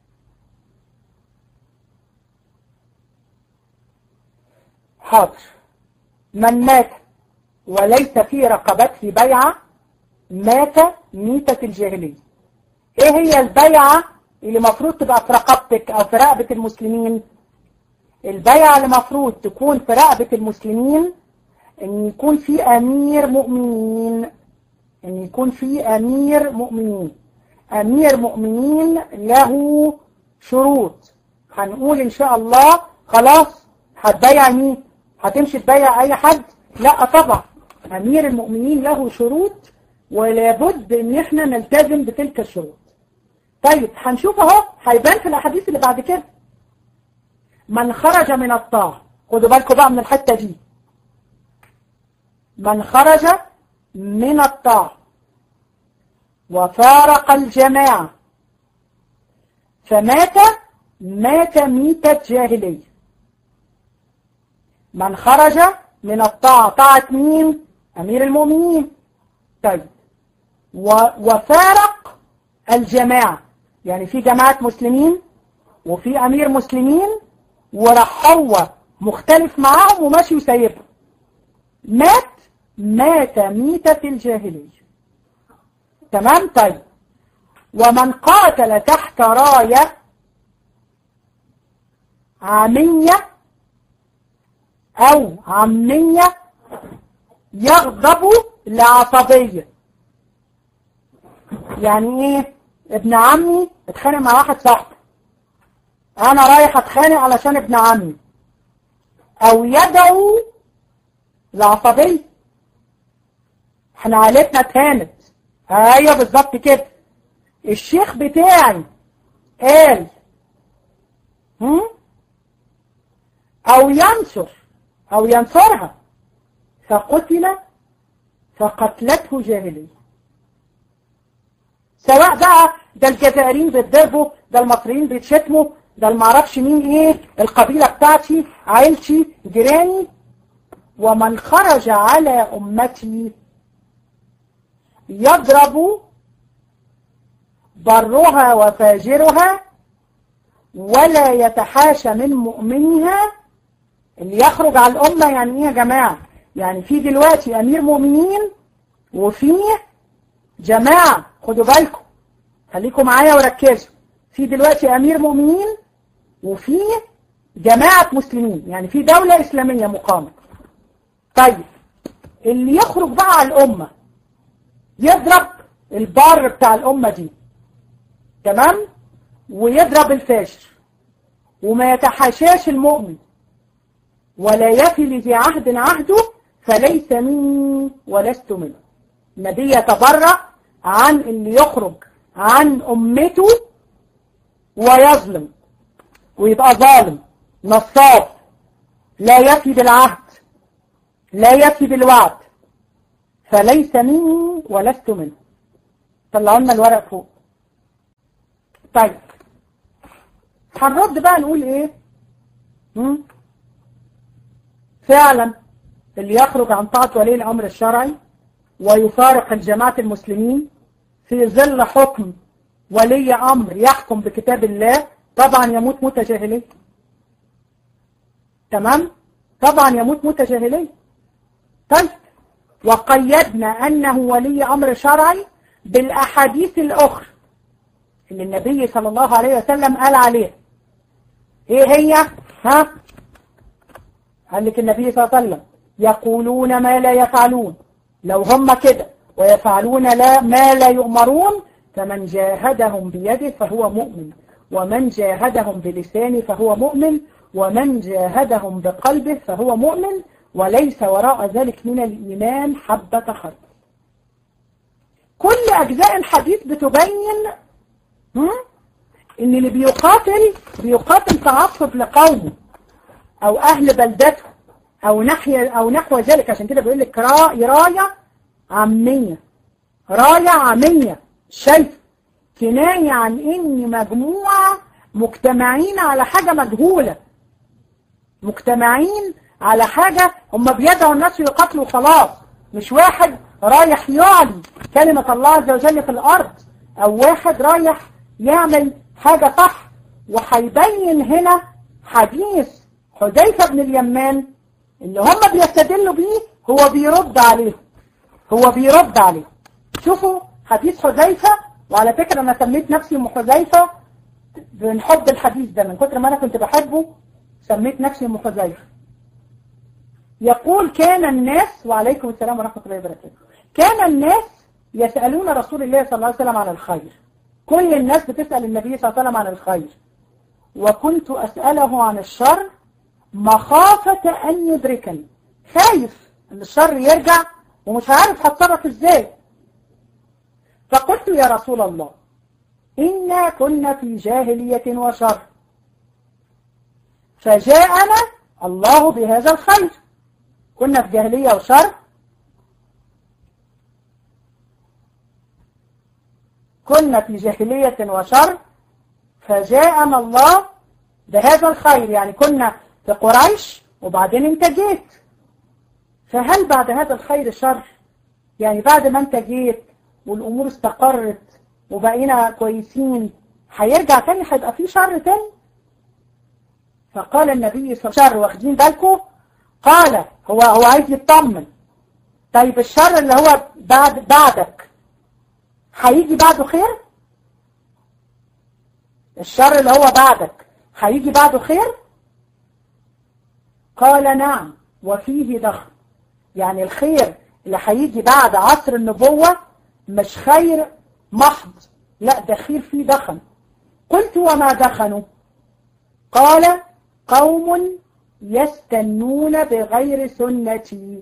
حاضر من مات وليس في رقبته بيعة مات ميتة الجاهلية ايه هي البيعة اللي مفروض تبقى في رقبتك او في رقبة المسلمين البيعة اللي مفروض تكون في رقبة المسلمين ان يكون في امير مؤمنين ان يكون في امير مؤمنين امير مؤمنين له شروط هنقول ان شاء الله خلاص هتبيع مين هتمشي تبيع اي حد لا طبعا امير المؤمنين له شروط ولابد ان احنا نلتزم بتلك الشروط طيب هنشوف اهو هيبان في الاحاديث اللي بعد كده من خرج من الطاعة خدوا بالكم بقى من الحتة دي من خرج من الطاعة وفارق الجماعة فمات مات ميتة جاهلية من خرج من الطاعة طاعة مين أمير المؤمنين طيب وفارق الجماعة يعني في جماعة مسلمين وفي أمير مسلمين وراح هو مختلف معاهم وماشي وسايبهم مات مات ميتة الجاهلية تمام طيب ومن قاتل تحت راية عامية أو عمية يغضب لعصبية يعني ايه ابن عمي اتخانق مع واحد صاحبي انا رايح اتخانق علشان ابن عمي او يدعو لعصبية احنا عائلتنا اتهانت ايوه بالظبط كده الشيخ بتاعي قال هم؟ او ينصر او ينصرها فقتل فقتلته جاهلية سواء بقى ده الجزائريين بيتضربوا ده المصريين بيتشتموا ده المعرفش مين ايه القبيلة بتاعتي عيلتي جيراني ومن خرج على امتي يضرب برها وفاجرها ولا يتحاشى من مؤمنها اللي يخرج على الأمة يعني ايه يا جماعة يعني في دلوقتي أمير مؤمنين وفي جماعة خدوا بالكم خليكم معايا وركزوا في دلوقتي أمير مؤمنين وفي جماعة مسلمين يعني في دولة إسلامية مقامة طيب اللي يخرج بقى على الأمة يضرب البار بتاع الأمة دي تمام ويضرب الفاجر وما يتحاشاش المؤمن ولا يفي لذي عهد عهده فليس مني ولست منه النبي يتبرأ عن اللي يخرج عن أمته ويظلم ويبقى ظالم نصاب لا يفي بالعهد لا يفي بالوعد فليس مني ولست منه طلعوا لنا الورق فوق طيب هنرد بقى نقول ايه هم؟ فعلا اللي يخرج عن طاعة ولي الأمر الشرعي ويفارق الجماعة المسلمين في ظل حكم ولي أمر يحكم بكتاب الله طبعا يموت موتة جاهلية تمام طبعا يموت موتة جاهلية طيب وقيدنا أنه ولي أمر شرعي بالأحاديث الأخرى اللي النبي صلى الله عليه وسلم قال عليها ايه هي ها قال لك النبي صلى الله عليه وسلم يقولون ما لا يفعلون لو هم كده ويفعلون لا ما لا يؤمرون فمن جاهدهم بيده فهو مؤمن ومن جاهدهم بلسانه فهو مؤمن ومن جاهدهم بقلبه فهو مؤمن وليس وراء ذلك من الإيمان حبة خردل كل أجزاء الحديث بتبين هم؟ إن اللي بيقاتل بيقاتل تعصب لقومه أو أهل بلدته أو ناحية أو نحو ذلك عشان كده بيقول لك راية عامية راية عامية شايف كناية عن إن مجموعة مجتمعين على حاجة مجهولة مجتمعين على حاجة هم بيدعوا الناس يقاتلوا خلاص مش واحد رايح يعلي كلمة الله عز وجل في الأرض أو واحد رايح يعمل حاجة صح وهيبين هنا حديث حذيفة بن اليمان اللي هم بيستدلوا بيه هو بيرد عليه هو بيرد عليه شوفوا حديث حذيفة وعلى فكرة أنا سميت نفسي أم حذيفة من حب الحديث ده من كتر ما أنا كنت بحبه سميت نفسي أم حذيفة يقول كان الناس وعليكم السلام ورحمة الله وبركاته كان الناس يسألون رسول الله صلى الله عليه وسلم عن الخير كل الناس بتسأل النبي صلى الله عليه وسلم عن الخير وكنت أسأله عن الشر مخافة أن يدركني خايف أن الشر يرجع ومش عارف هتصرف إزاي فقلت يا رسول الله إنا كنا في جاهلية وشر فجاءنا الله بهذا الخير كنا في جاهلية وشر كنا في جاهلية وشر فجاءنا الله بهذا الخير يعني كنا في قريش وبعدين انت جيت فهل بعد هذا الخير شر يعني بعد ما انت جيت والامور استقرت وبقينا كويسين هيرجع تاني هيبقى في شر تاني فقال النبي صلى الله عليه وسلم واخدين بالكم قال هو هو عايز يطمن طيب الشر اللي هو بعد بعدك هيجي بعده خير الشر اللي هو بعدك هيجي بعده خير قال نعم وفيه دخل يعني الخير اللي هيجي بعد عصر النبوة مش خير محض لا ده خير فيه دخن قلت وما دخنوا قال قوم يستنون بغير سنتي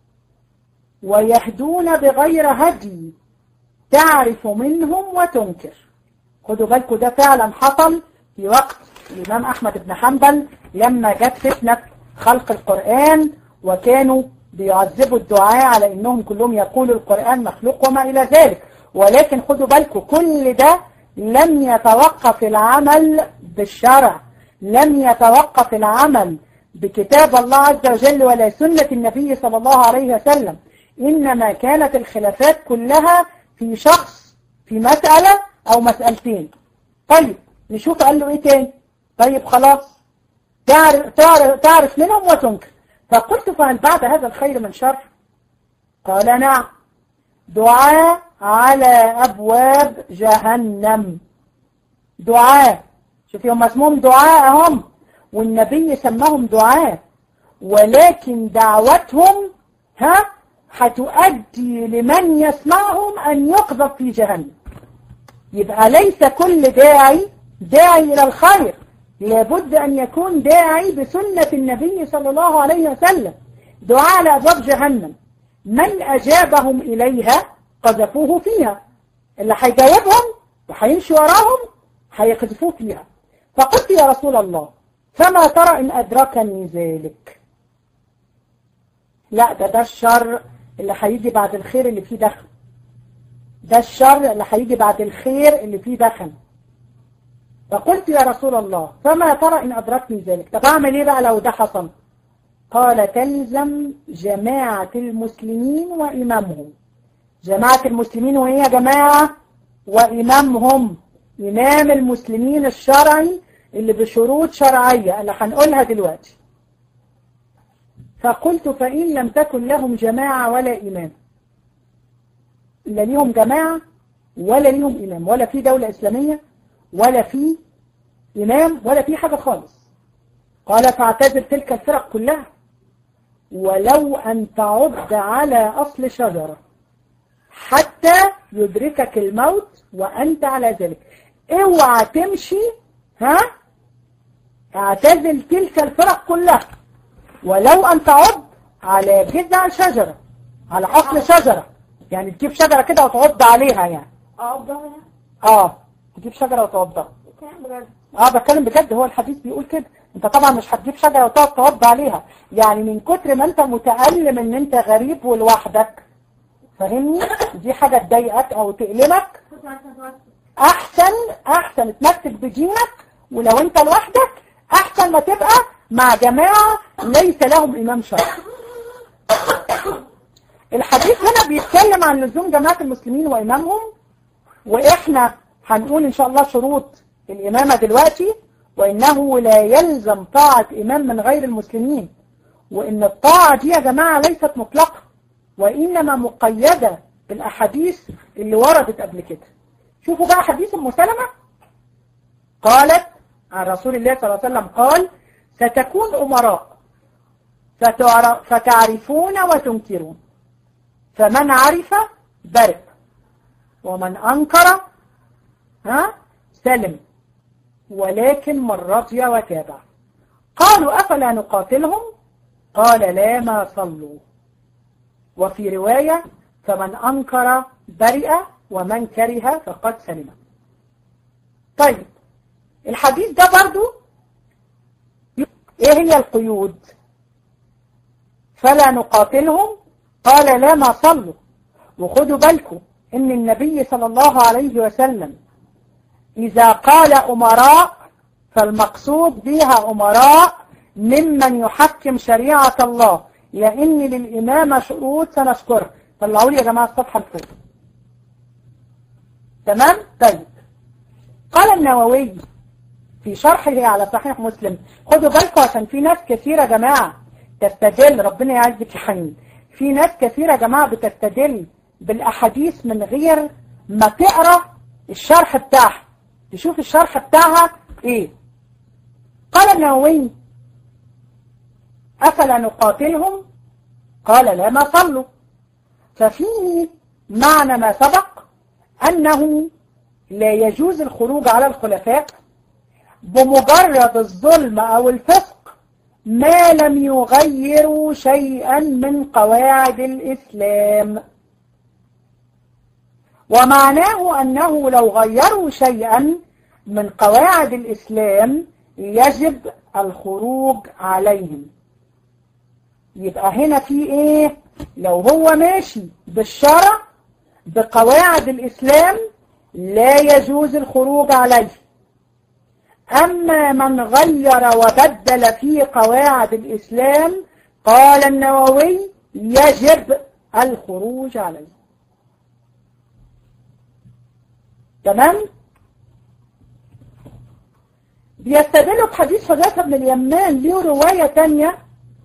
ويهدون بغير هدي تعرف منهم وتنكر خدوا بالكم ده فعلا حصل في وقت الإمام أحمد بن حنبل لما جت فتنة خلق القرآن وكانوا بيعذبوا الدعاء على انهم كلهم يقولوا القرآن مخلوق وما الى ذلك ولكن خدوا بالكم كل ده لم يتوقف العمل بالشرع لم يتوقف العمل بكتاب الله عز وجل ولا سنة النبي صلى الله عليه وسلم إنما كانت الخلافات كلها في شخص في مسألة أو مسألتين طيب نشوف قال له إيه تاني طيب خلاص تعرف, تعرف, تعرف منهم وتنكر فقلت فهل بعد هذا الخير من شر قال نعم دعاء على أبواب جهنم دعاء شوفي هم اسمهم دعاء هم والنبي سماهم دعاء ولكن دعوتهم ها هتؤدي لمن يسمعهم أن يقذف في جهنم يبقى ليس كل داعي داعي إلى الخير لابد أن يكون داعي بسنة النبي صلى الله عليه وسلم دعاء على أبواب جهنم من أجابهم إليها قذفوه فيها اللي هيجاوبهم وهيمشي وراهم هيقذفوه فيها فقلت يا رسول الله فما ترى إن أدركني ذلك لا ده ده الشر اللي هيجي بعد الخير اللي فيه دخن ده الشر اللي هيجي بعد الخير اللي فيه دخن فقلت يا رسول الله فما ترى إن أدركني ذلك طب أعمل إيه بقى لو ده حصل قال تلزم جماعة المسلمين وإمامهم جماعة المسلمين وهي يا جماعة وإمامهم إمام المسلمين الشرعي اللي بشروط شرعية اللي هنقولها دلوقتي فقلت فإن لم تكن لهم جماعة ولا إمام لا ليهم جماعة ولا ليهم إمام ولا في دولة إسلامية ولا في إمام ولا في حاجة خالص قال فاعتذر تلك الفرق كلها ولو أن تعض على أصل شجرة حتى يدركك الموت وأنت على ذلك اوعى تمشي ها اعتزل تلك الفرق كلها ولو أن تعض على جذع شجرة على أصل شجرة يعني تجيب شجرة كده وتعض عليها يعني اه ده اه تجيب شجرة وتعضها كلام بجد اه بتكلم بجد هو الحديث بيقول كده انت طبعا مش هتجيب شجرة وتقعد تعض عليها يعني من كتر ما انت متألم ان انت غريب ولوحدك فاهمني دي حاجة تضايقك او تألمك احسن احسن تمسك بدينك ولو انت لوحدك احسن ما تبقى مع جماعة ليس لهم امام شرعي الحديث هنا بيتكلم عن لزوم جماعة المسلمين وامامهم واحنا هنقول ان شاء الله شروط الامامة دلوقتي وانه لا يلزم طاعة امام من غير المسلمين وان الطاعة دي يا جماعة ليست مطلقة وانما مقيدة بالاحاديث اللي وردت قبل كده شوفوا بقى حديث ام سلمة قالت عن رسول الله صلى الله عليه وسلم قال ستكون أمراء فتعر- فتعرفون وتنكرون فمن عرف برئ ومن أنكر ها سلم ولكن من رضي وتابع قالوا أفلا نقاتلهم قال لا ما صلوا وفي رواية فمن أنكر برئ ومن كره فقد سلم طيب الحديث ده برضو ايه هي القيود فلا نقاتلهم قال لا ما صلوا وخدوا بالكم ان النبي صلى الله عليه وسلم اذا قال امراء فالمقصود بها امراء ممن يحكم شريعة الله لان للامامة شروط سنذكرها طلعوا لي يا جماعة الصفحة الفوق تمام طيب قال النووي في شرحه على صحيح مسلم خدوا بالكم عشان في ناس كثيرة يا جماعة تستدل ربنا يعزك يا حنين في ناس كثيرة يا جماعة بتستدل بالأحاديث من غير ما تقرأ الشرح بتاعها تشوف الشرح بتاعها ايه قال النووي أفلا نقاتلهم قال لا ما صلوا ففيه معنى ما سبق أنه لا يجوز الخروج على الخلفاء بمجرد الظلم أو الفسق ما لم يغيروا شيئا من قواعد الإسلام ومعناه أنه لو غيروا شيئا من قواعد الإسلام يجب الخروج عليهم يبقى هنا في إيه لو هو ماشي بالشرع بقواعد الإسلام لا يجوز الخروج عليه أما من غير وبدل في قواعد الإسلام قال النووي يجب الخروج عليه تمام بيستدلوا بحديث حذيفة بن اليمان له رواية تانية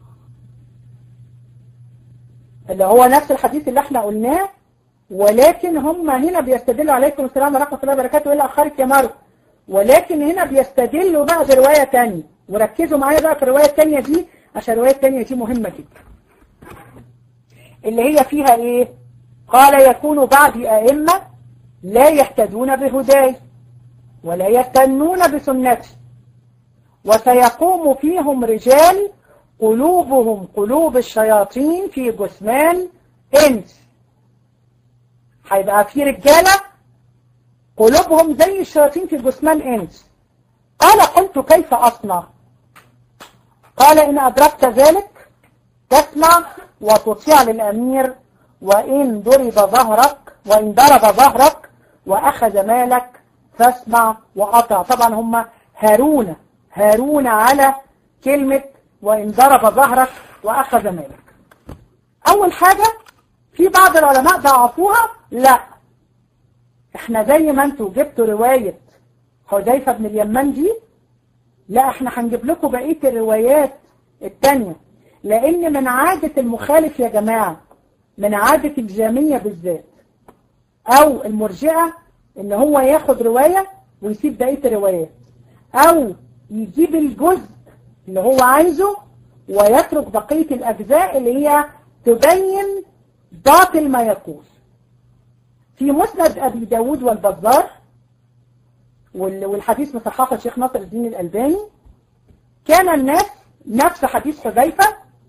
اللي هو نفس الحديث اللي احنا قلناه ولكن هم هنا بيستدلوا عليكم السلام ورحمة الله وبركاته إلى أخرك يا مرو ولكن هنا بيستدلوا بقى برواية تانية وركزوا معايا بقى في الرواية التانية دي عشان الرواية التانية دي مهمة جدا اللي هي فيها ايه قال يكون بعد أئمة لا يهتدون بهداي ولا يستنون بسنتي وسيقوم فيهم رجال قلوبهم قلوب الشياطين في جثمان انس هيبقى في رجالة قلوبهم زي الشياطين في جثمان انس قال قلت كيف اصنع قال ان ادركت ذلك تسمع وتطيع للامير وان ضرب ظهرك وان ضرب ظهرك واخذ مالك فاسمع وأطع طبعا هم هارون هارون على كلمة وإن ضرب ظهرك وأخذ مالك أول حاجة في بعض العلماء ضعفوها لا احنا زي ما انتوا جبتوا رواية حذيفة بن اليمان دي لا احنا هنجيب لكم بقية الروايات التانية لان من عادة المخالف يا جماعة من عادة الجامية بالذات او المرجئة ان هو ياخد رواية ويسيب بقية الروايات او يجيب الجزء اللي هو عايزه ويترك بقية الأجزاء اللي هي تبين باطل ما يقول في مسند أبي داود والبزار وال- والحديث مصححه الشيخ ناصر الدين الألباني كان الناس نفس حديث حذيفة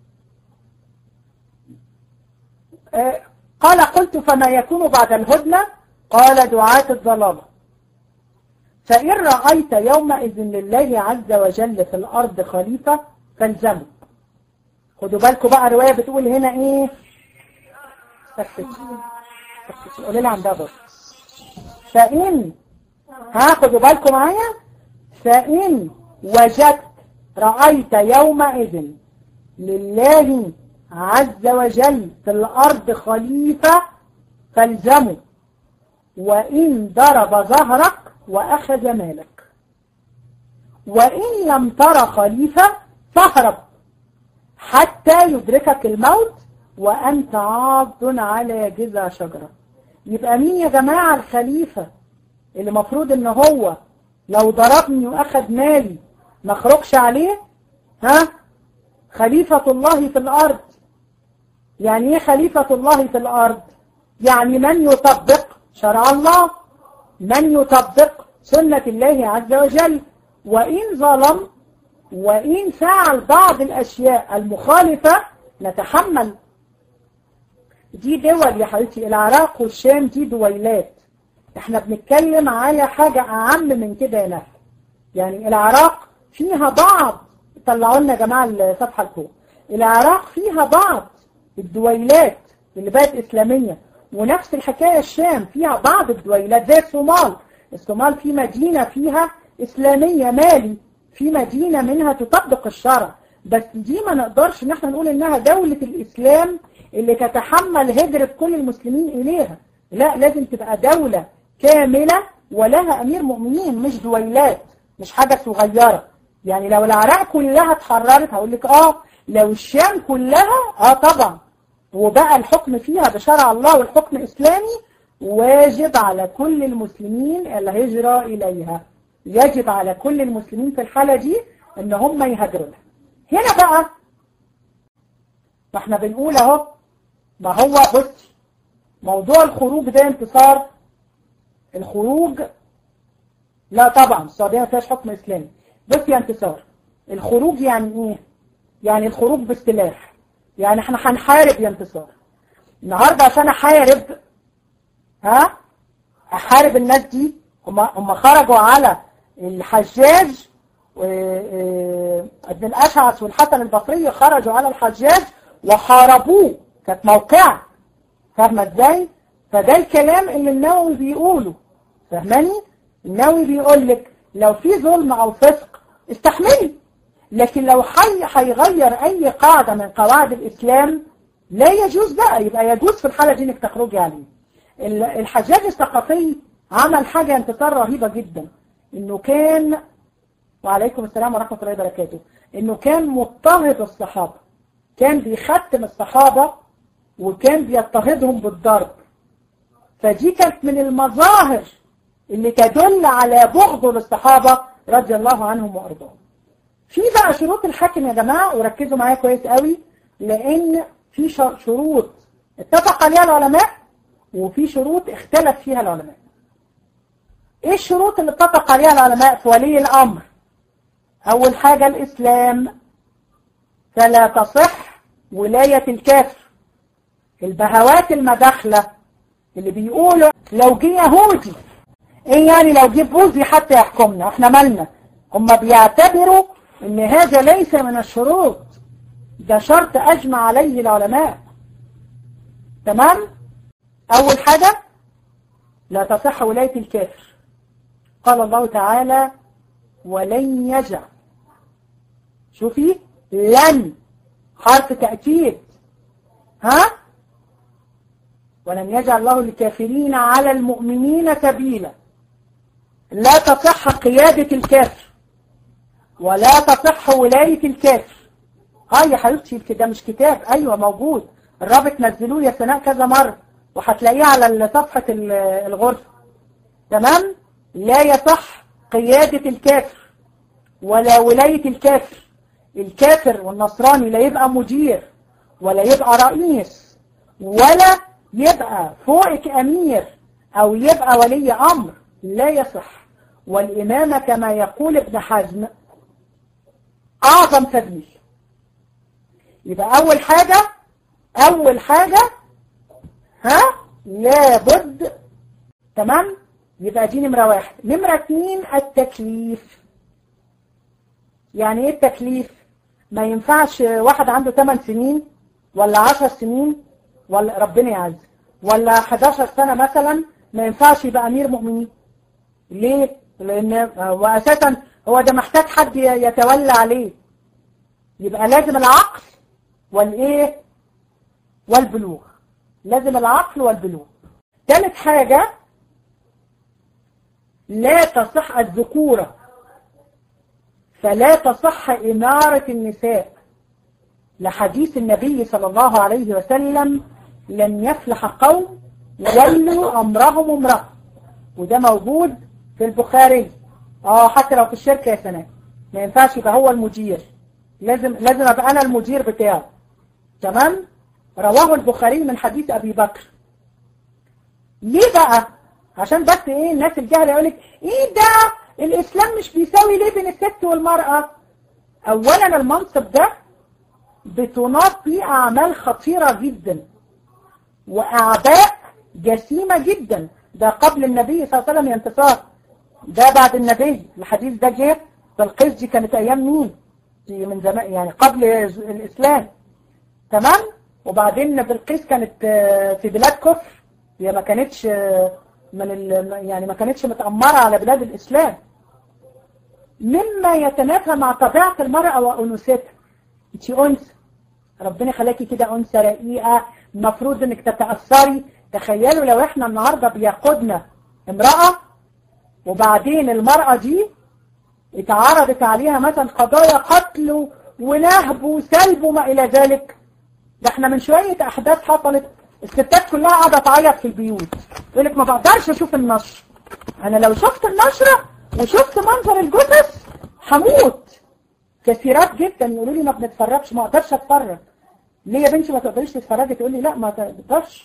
آه، قال قلت فما يكون بعد الهدنة قال دعاة الضلالة فإن رأيت يومئذ لله عز وجل في الأرض خليفة فالزمه خدوا بالكم بقى رواية بتقول هنا إيه سكتش سكتش قولي لها عندها بص فإن ها خدوا بالكم معايا فإن وجدت رأيت يومئذ لله عز وجل في الأرض خليفة فالزمه وإن ضرب ظهرك وأخذ مالك وإن لم تر خليفة فاهرب حتى يدركك الموت وأنت عاض على جذع شجرة يبقى مين يا جماعة الخليفة اللي مفروض ان هو لو ضربني واخد مالي ما اخرجش عليه ها خليفة الله في الارض يعني ايه خليفة الله في الارض يعني من يطبق شرع الله من يطبق سنة الله عز وجل وإن ظلم وإن فعل بعض الأشياء المخالفة نتحمل دي دول يا حبيبتي العراق والشام دي دويلات احنا بنتكلم على حاجة أعم من كده يا ناس يعني العراق فيها بعض طلعوا لنا يا جماعة الصفحة لفوق العراق فيها بعض الدويلات اللي بقت إسلامية ونفس الحكاية الشام فيها بعض الدويلات زي الصومال الصومال في مدينة فيها إسلامية مالي في مدينة منها تطبق الشرع بس دي ما نقدرش ان احنا نقول انها دولة الإسلام اللي تتحمل هجرة كل المسلمين إليها لا لازم تبقى دولة كاملة ولها أمير مؤمنين مش دويلات مش حاجة صغيرة يعني لو العراق كلها اتحررت هقول لك اه لو الشام كلها اه طبعا وبقى الحكم فيها بشرع الله والحكم إسلامي واجب على كل المسلمين الهجرة إليها يجب على كل المسلمين في الحالة دي ان هم يهاجروا لها هنا بقى ما احنا بنقول اهو ما هو بص موضوع الخروج ده انتصار الخروج لا طبعا السعودية ما فيهاش حكم اسلامي بص يا انتصار الخروج يعني ايه يعني الخروج بالسلاح يعني احنا هنحارب يا انتصار النهارده عشان احارب ها احارب الناس دي هم هم خرجوا على الحجاج ابن الاشعث والحسن البصري خرجوا على الحجاج وحاربوه كانت موقعه فاهمه ازاي فده الكلام اللي النووي بيقوله فاهماني النووي بيقول لك لو في ظلم او فسق استحملي لكن لو حي هيغير اي قاعده من قواعد الاسلام لا يجوز بقى يبقى يجوز في الحاله دي انك تخرجي عليه الحجاج الثقافي عمل حاجه انتصار رهيبه جدا انه كان وعليكم السلام ورحمه الله وبركاته انه كان مضطهد الصحابه كان بيختم الصحابه وكان بيضطهدهم بالضرب فدي كانت من المظاهر اللي تدل على بغضه للصحابة رضي الله عنهم وارضاهم في بقى شروط الحاكم يا جماعة وركزوا معايا كويس قوي لان في شروط اتفق عليها العلماء وفي شروط اختلف فيها العلماء ايه الشروط اللي اتفق عليها العلماء في ولي الامر اول حاجة الاسلام فلا تصح ولاية الكافر البهوات المداخلة اللي بيقولوا لو جه يهودي ايه يعني لو جه بوذي حتى يحكمنا احنا مالنا هم بيعتبروا ان هذا ليس من الشروط ده شرط اجمع عليه العلماء تمام اول حاجة لا تصح ولاية الكافر قال الله تعالى ولن يجعل شوفي لن حرف تأكيد ها ولن يجعل الله للكافرين على المؤمنين سبيلا لا تصح قيادة الكافر ولا تصح ولاية الكافر اه يا حبيبتي ده مش كتاب ايوه موجود الرابط نزلوه يا سناء كذا مرة وهتلاقيه على صفحة الغرفة تمام لا يصح قيادة الكافر ولا ولاية الكافر الكافر والنصراني لا يبقى مدير ولا يبقى رئيس ولا يبقى فوقك أمير أو يبقى ولي أمر لا يصح والإمامة كما يقول ابن حزم أعظم تدليل يبقى أول حاجة أول حاجة ها لابد تمام يبقى دي نمرة واحد نمرة اتنين التكليف يعني ايه التكليف ما ينفعش واحد عنده 8 سنين ولا 10 سنين ولا ربنا يعز ولا 11 سنة مثلا ما ينفعش يبقى أمير مؤمنين ليه؟ لأن وأساسا هو ده محتاج حد يتولى عليه يبقى لازم العقل والإيه؟ والبلوغ لازم العقل والبلوغ ثالث حاجة لا تصح الذكورة فلا تصح إمارة النساء لحديث النبي صلى الله عليه وسلم لن يفلح قوم ولوا أمرهم امرأة وده موجود في البخاري اه حتى لو في الشركة يا سناء ما ينفعش يبقى هو المدير لازم لازم ابقى انا المدير بتاعه تمام رواه البخاري من حديث ابي بكر ليه بقى عشان بس ايه الناس الجهله يقول لك ايه ده الاسلام مش بيساوي ليه بين الست والمرأة اولا المنصب ده بتناط فيه اعمال خطيرة جدا واعباء جسيمة جدا ده قبل النبي صلى الله عليه وسلم ينتصار ده بعد النبي الحديث ده جه بلقيس دي كانت ايام مين دي من زمان يعني قبل الاسلام تمام وبعدين بلقيس كانت في بلاد كفر هي ما كانتش من ال... يعني ما كانتش متأمرة على بلاد الإسلام مما يتنافى مع طبيعة المرأة وأنوثتها انت أنثى ربنا خلاكي كده أنثى رقيقة المفروض انك تتأثري تخيلوا لو احنا النهاردة بيقودنا امرأة وبعدين المرأة دي اتعرضت عليها مثلا قضايا قتل ونهب وسلب وما إلى ذلك ده احنا من شوية أحداث حصلت الستات كلها قاعدة تعيط في البيوت يقول لك ما بقدرش أشوف النشر أنا لو شفت النشرة وشفت منظر الجثث هموت كثيرات جدا يقولوا لي ما بنتفرجش ما اقدرش اتفرج ليه يا بنتي ما تقدريش تتفرجي تقول لي لا ما تقدرش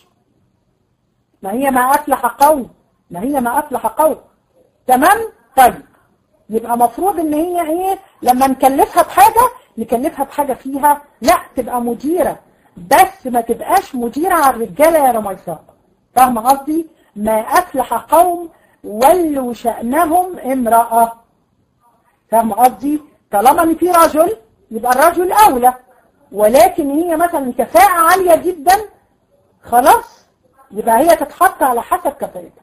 ما هي ما أفلح قوم ما هي ما أفلح قوم تمام طيب يبقى مفروض ان هي ايه لما نكلفها بحاجة نكلفها بحاجة فيها لا تبقى مديرة بس ما تبقاش مديرة على الرجالة يا رميصاء فاهمة قصدي ما أفلح قوم ولوا شأنهم امرأة فاهمة قصدي طالما ان في رجل يبقى الرجل أولى ولكن هي مثلا كفاءة عالية جدا خلاص يبقى هي تتحط على حسب كفاءتها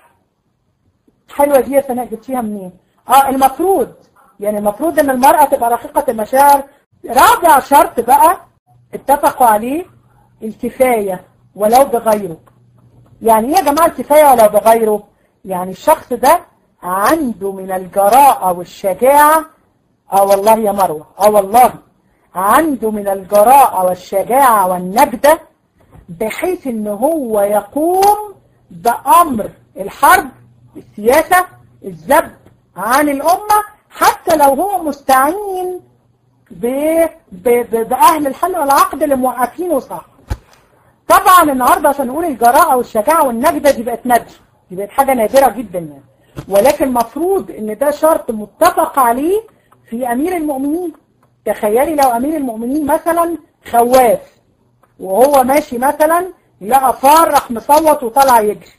حلوة دي يا سناء جبتيها منين اه المفروض يعني المفروض ان المرأة تبقى رقيقة المشاعر رابع شرط بقى اتفقوا عليه الكفاية ولو بغيره يعني ايه يا جماعة الكفاية ولو بغيره يعني الشخص ده عنده من الجراءة والشجاعة اه والله يا مروة اه والله عنده من الجراءة والشجاعة والنجدة بحيث ان هو يقوم بأمر الحرب السياسة الذب عن الأمة حتى لو هو مستعين ب... ب... ب... بأهل الحل والعقد اللي موقفينه صح طبعا النهاردة عشان نقول الجراءة والشجاعة والنجدة دي بقت نادرة دي بقت حاجة نادرة جدا يعني ولكن مفروض ان ده شرط متفق عليه في أمير المؤمنين تخيلي لو أمير المؤمنين مثلا خواف وهو ماشي مثلا لقى فار راح مصوت وطلع يجري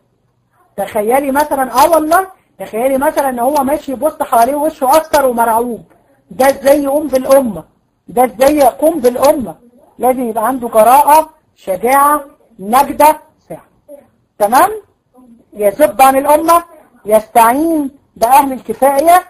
تخيلي مثلا اه والله تخيلي مثلا ان هو ماشي يبص حواليه وشه اصفر ومرعوب ده ازاي يقوم بالامه ده ازاي يقوم بالامه لازم يبقى عنده جراءه شجاعه نجده ساعه تمام يزب عن الامه يستعين باهل الكفايه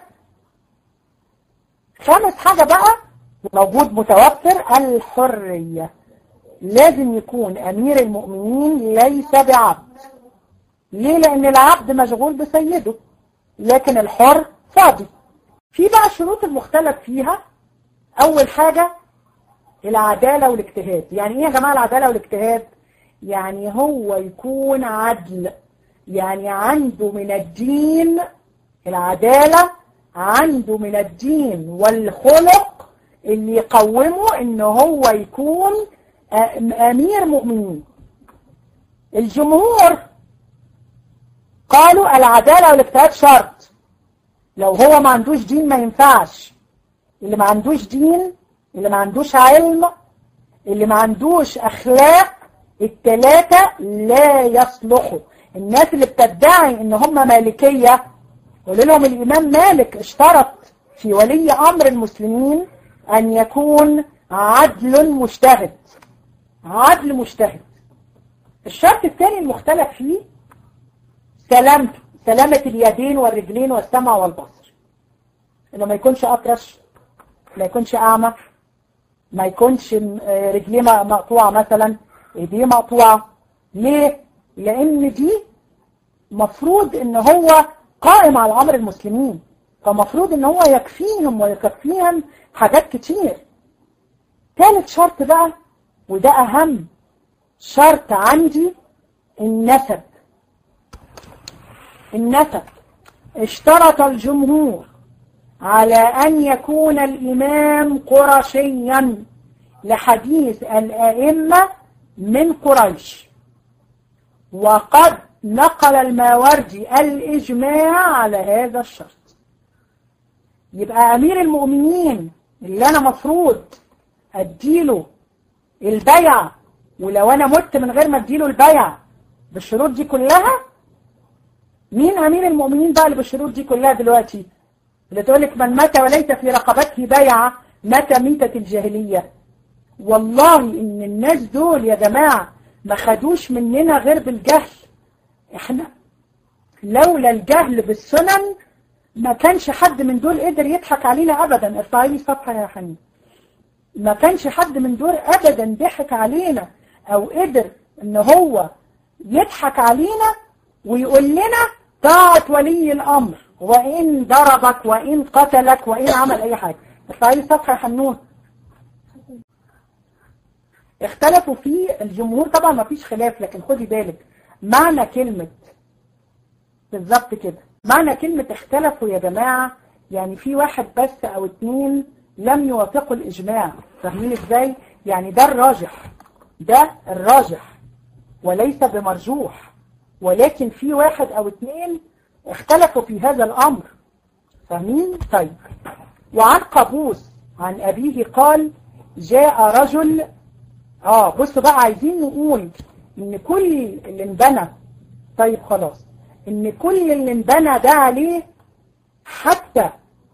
خامس حاجه بقى موجود متوفر الحريه لازم يكون امير المؤمنين ليس بعبد ليه لان العبد مشغول بسيده لكن الحر فاضي في بقى الشروط المختلف فيها اول حاجة العدالة والاجتهاد يعني ايه يا جماعة العدالة والاجتهاد يعني هو يكون عدل يعني عنده من الدين العدالة عنده من الدين والخلق اللي يقومه ان هو يكون امير مؤمنين الجمهور قالوا العدالة والاجتهاد شرط لو هو ما عندوش دين ما ينفعش اللي ما عندوش دين اللي ما عندوش علم اللي ما عندوش اخلاق التلاتة لا يصلحوا الناس اللي بتدعي ان هم مالكية قول لهم الامام مالك اشترط في ولي امر المسلمين ان يكون عدل مجتهد عدل مجتهد الشرط الثاني المختلف فيه سلامته سلامة اليدين والرجلين والسمع والبصر انه ما يكونش اطرش ما يكونش اعمى ما يكونش رجليه مقطوعة مثلا ايديه مقطوعة ليه؟ لان دي مفروض ان هو قائم على امر المسلمين فمفروض ان هو يكفيهم ويكفيهم حاجات كتير ثالث شرط بقى وده اهم شرط عندي النسب النسب اشترط الجمهور على أن يكون الإمام قرشيا لحديث الأئمة من قريش وقد نقل الماوردي الإجماع على هذا الشرط يبقى أمير المؤمنين اللي أنا مفروض أديله البيع ولو أنا مت من غير ما أديله البيع بالشروط دي كلها مين أمير المؤمنين بقى اللي بالشروط دي كلها دلوقتي اللي تقولك من مات وليس في رقبته بيعة مات ميتة الجاهلية والله إن الناس دول يا جماعة ما خدوش مننا غير بالجهل احنا لولا الجهل بالسنن ما كانش حد من دول قدر يضحك علينا أبدا ارفعي لي صفحة يا حنين ما كانش حد من دول أبدا ضحك علينا أو قدر إن هو يضحك علينا ويقول لنا طاعة ولي الأمر وإن ضربك وإن قتلك وإن عمل أي حاجة ارفعي لي صفحة يا حنون اختلفوا في الجمهور طبعا ما فيش خلاف لكن خدي بالك معنى كلمة بالظبط كده معنى كلمة اختلفوا يا جماعة يعني في واحد بس او اتنين لم يوافقوا الاجماع فاهمين ازاي يعني ده الراجح ده الراجح وليس بمرجوح ولكن في واحد او اتنين اختلفوا في هذا الامر فاهمين طيب وعن قابوس عن ابيه قال جاء رجل اه بصوا بقى عايزين نقول ان كل اللي انبنى طيب خلاص ان كل اللي انبنى ده عليه حتى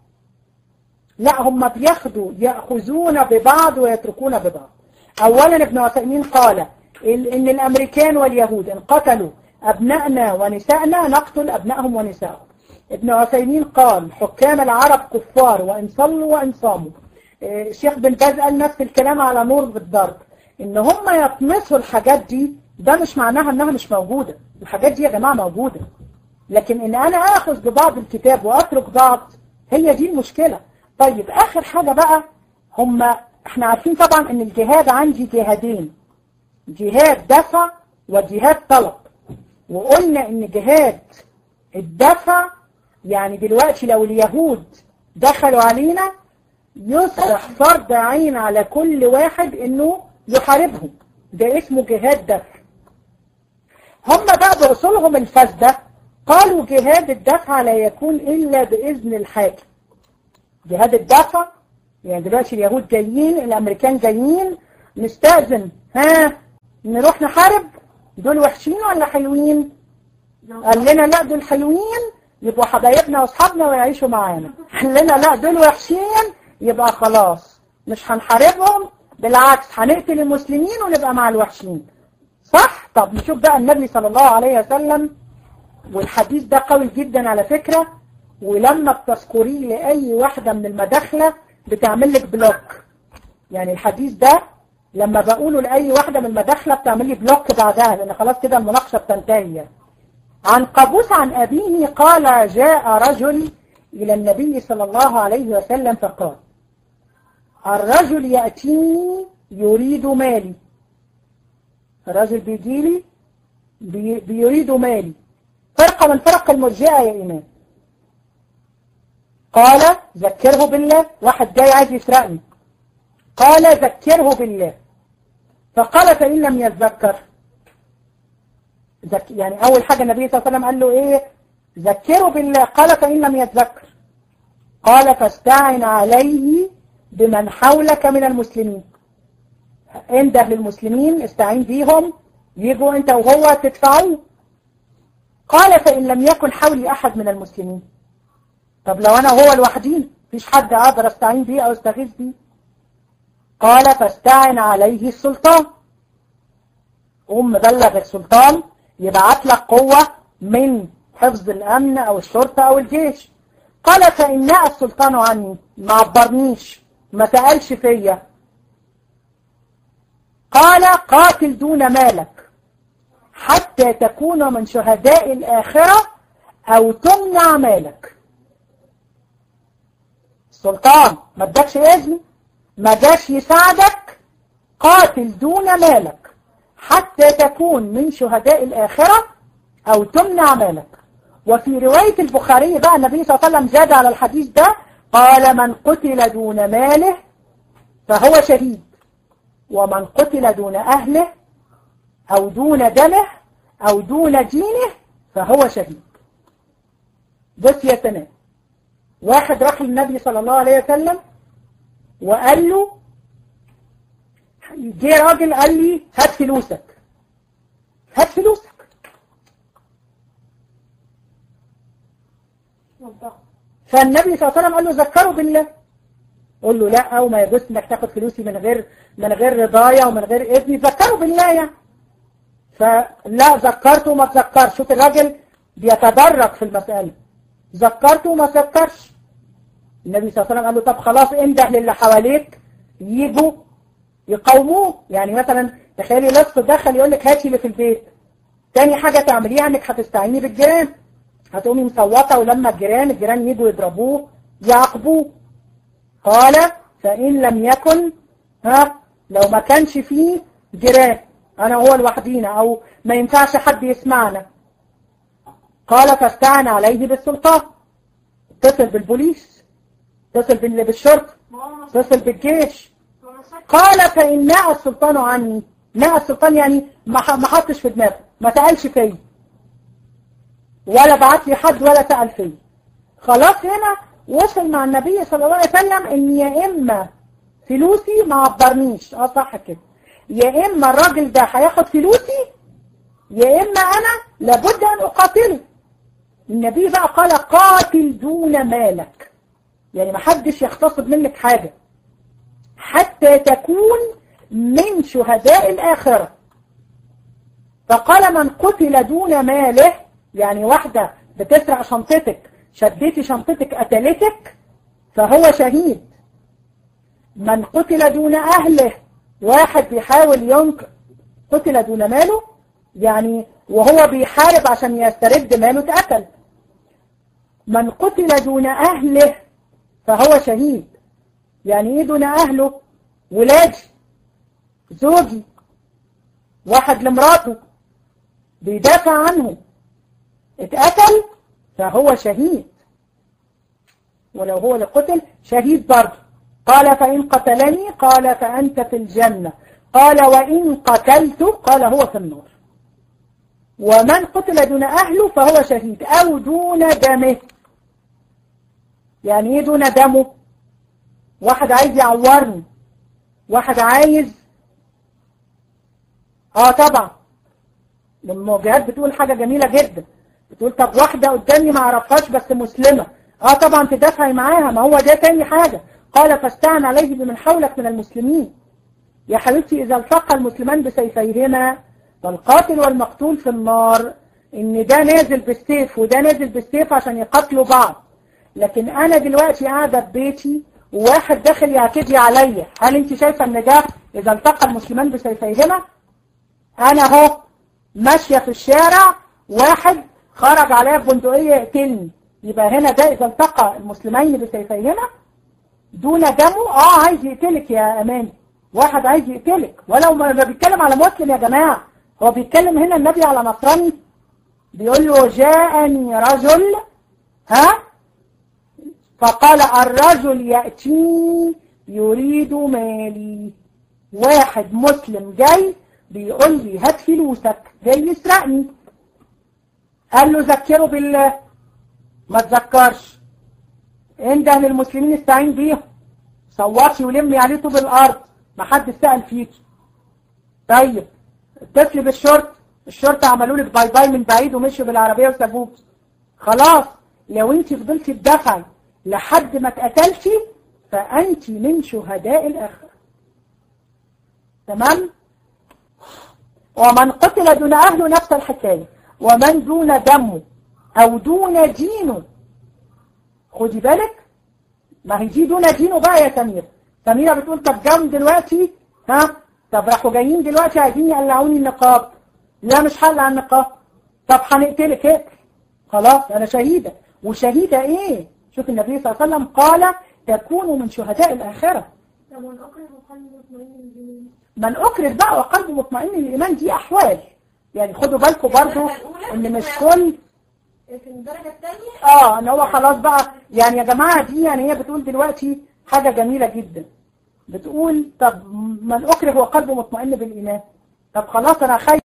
لا هم بياخدوا يأخذون ببعض ويتركون ببعض اولا ابن عثيمين قال ان الامريكان واليهود ان قتلوا ابنائنا ونسائنا نقتل ابنائهم ونسائهم ابن عثيمين قال حكام العرب كفار وان صلوا وان صاموا الشيخ بن باز قال نفس الكلام على نور بالضرب ان هم يطمسوا الحاجات دي ده مش معناها انها مش موجودة الحاجات دي يا جماعة موجودة لكن ان انا اخذ ببعض الكتاب واترك بعض هي دي المشكلة طيب اخر حاجة بقى هم احنا عارفين طبعا ان الجهاد عندي جهادين جهاد دفع وجهاد طلب وقلنا ان جهاد الدفع يعني دلوقتي لو اليهود دخلوا علينا يصبح فرض عين على كل واحد انه يحاربهم ده اسمه جهاد دفع هم بقى برسولهم الفاسدة قالوا جهاد الدفع لا يكون إلا بإذن الحاكم جهاد الدفع يعني دلوقتي اليهود جايين الأمريكان جايين نستأذن ها نروح نحارب دول وحشين ولا حلوين قال لنا لا دول حلوين يبقوا حبايبنا واصحابنا ويعيشوا معانا قال لنا لا دول وحشين يبقى خلاص مش هنحاربهم بالعكس هنقتل المسلمين ونبقى مع الوحشين صح طب نشوف بقى النبي صلى الله عليه وسلم والحديث ده قوي جدا على فكرة ولما بتذكريه لأي واحدة من المداخلة بتعمل لك بلوك يعني الحديث ده لما بقوله لأي واحدة من المداخلة بتعمل لي بلوك بعدها لأن خلاص كده المناقشة بتنتهي عن قابوس عن أبيه قال جاء رجل إلى النبي صلى الله عليه وسلم فقال الرجل يأتيني يريد مالي الرجل بيجيلي بي بيريد مالي فرقة من فرق المرجئة يا إمام قال ذكره بالله واحد جاي عايز يسرقني قال ذكره بالله فقال فإن لم يتذكر ذك يعني أول حاجة النبي صلى الله عليه وسلم قال له إيه ذكره بالله قال فإن لم يتذكر قال فاستعن عليه بمن حولك من المسلمين انده للمسلمين استعين بيهم يجوا انت وهو تدفعوه قال فإن لم يكن حولي أحد من المسلمين طب لو أنا هو لوحدي مفيش حد أقدر استعين بيه أو استغيث بيه قال فاستعن عليه السلطان قوم مبلغ السلطان يبعت لك قوة من حفظ الأمن أو الشرطة أو الجيش قال فإن نأى السلطان عني ما عبرنيش ما سألش فيا قال قاتل دون مالك حتى تكون من شهداء الآخرة أو تمنع مالك السلطان ما ادكش إذن ما جاش يساعدك قاتل دون مالك حتى تكون من شهداء الآخرة أو تمنع مالك وفي رواية البخاري بقى النبي صلى الله عليه وسلم زاد على الحديث ده قال من قتل دون ماله فهو شهيد ومن قتل دون أهله أو دون دمه أو دون دينه فهو شهيد بس يا تمام واحد راح للنبي صلى الله عليه وسلم وقال له جه راجل قال لي هات فلوسك هات فلوسك فالنبي صلى الله عليه وسلم قال له ذكره بالله قول له لا او ما يجوز انك تاخد فلوسي من غير من غير رضايا ومن غير اذني ذكره بالله يعني فلا ذكرته وما تذكرش شوف الراجل بيتدرج في المسألة ذكرته وما ذكرش النبي صلى الله عليه وسلم قال له طب خلاص انده للي حواليك يجوا يقاوموه يعني مثلا تخيلي لص دخل يقول لك هاتي اللي في البيت تاني حاجة تعمليها انك هتستعيني بالجيران هتقومي مصوتة ولما الجيران الجيران يجوا يضربوه يعاقبوه قال فإن لم يكن ها لو ما كانش فيه جيران أنا هو لوحدينا أو ما ينفعش حد يسمعنا قال فاستعن عليه بالسلطان اتصل بالبوليس اتصل بالشرطة اتصل بالجيش قال فإن نأى السلطان عني نأى السلطان يعني ما حطش في دماغه ما سألش فيا ولا بعت لي حد ولا سأل فيا خلاص هنا وصل مع النبي صلى الله عليه وسلم ان يا اما فلوسي ما عبرنيش اه صح كده يا اما الراجل ده هياخد فلوسي يا اما انا لابد ان اقاتله النبي بقى قال قاتل دون مالك يعني ما حدش يغتصب منك حاجة حتى تكون من شهداء الآخرة فقال من قتل دون ماله يعني واحدة بتسرق شنطتك شديتي شنطتك قتلتك فهو شهيد من قتل دون أهله واحد بيحاول ينقذ قتل دون ماله يعني وهو بيحارب عشان يسترد ماله اتقتل من قتل دون أهله فهو شهيد يعني ايه دون أهله ولادي زوجي واحد لمراته بيدافع عنه اتقتل فهو شهيد ولو هو اللي قتل شهيد برضه قال فإن قتلني قال فأنت في الجنة قال وإن قتلت قال هو في النار ومن قتل دون أهله فهو شهيد أو دون دمه يعني ايه دون دمه واحد عايز يعورني واحد عايز اه طبعا المواجهات بتقول حاجة جميلة جدا بتقول طب واحدة قدامي ما اعرفهاش بس مسلمة اه طبعا تدافعي معاها ما هو ده تاني حاجة قال فاستعن عليه بمن حولك من المسلمين يا حبيبتي إذا التقى المسلمان بسيفيهما فالقاتل والمقتول في النار إن ده نازل بالسيف وده نازل بالسيف عشان يقتلوا بعض لكن أنا دلوقتي قاعدة في بيتي وواحد داخل يعتدي عليا هل أنت شايفة إن ده إذا التقى المسلمان بسيفيهما أنا أهو ماشية في الشارع واحد خرج عليا ببندقية يقتلني يبقى هنا ده إذا التقى المسلمين بسيفيهما دون دمه اه عايز يقتلك يا امان واحد عايز يقتلك ولو ما بيتكلم على مسلم يا جماعة هو بيتكلم هنا النبي على نصراني بيقول له جاءني رجل ها فقال الرجل يأتيني يريد مالي واحد مسلم جاي بيقول لي هات فلوسك جاي يسرقني قال له ذكره بالله ما تذكرش انده للمسلمين استعين بيهم صوتي ولمي عليه طوب الارض ما حد سأل فيك طيب اتصلي بالشرطه الشرطه عملوا لك باي باي من بعيد ومشوا بالعربيه وسابوك خلاص لو انت فضلتي تدافعي لحد ما اتقتلتي فانت من شهداء الاخره تمام ومن قتل دون اهله نفس الحكايه ومن دون دمه او دون دينه خدي بالك ما هي دي دون دينه بقى يا سمير سميرة بتقول طب جم دلوقتي ها طب راحوا جايين دلوقتي عايزين يقلعوني النقاب لا مش هقلع النقاب طب هنقتلك اقتل خلاص انا شهيدة وشهيدة ايه شوف النبي صلى الله عليه وسلم قال تكونوا من شهداء الاخرة طب ونقرب وقلب مطمئن بالإيمان من اكرر بقى وقلبه مطمئن للايمان دي احوال يعني خدوا بالكم برضو ان مش كل في الدرجة الثانية اه ان هو خلاص بقى يعني يا جماعة دي يعني هي بتقول دلوقتي حاجة جميلة جدا بتقول طب من اكره وقلبه مطمئن بالايمان طب خلاص انا خايف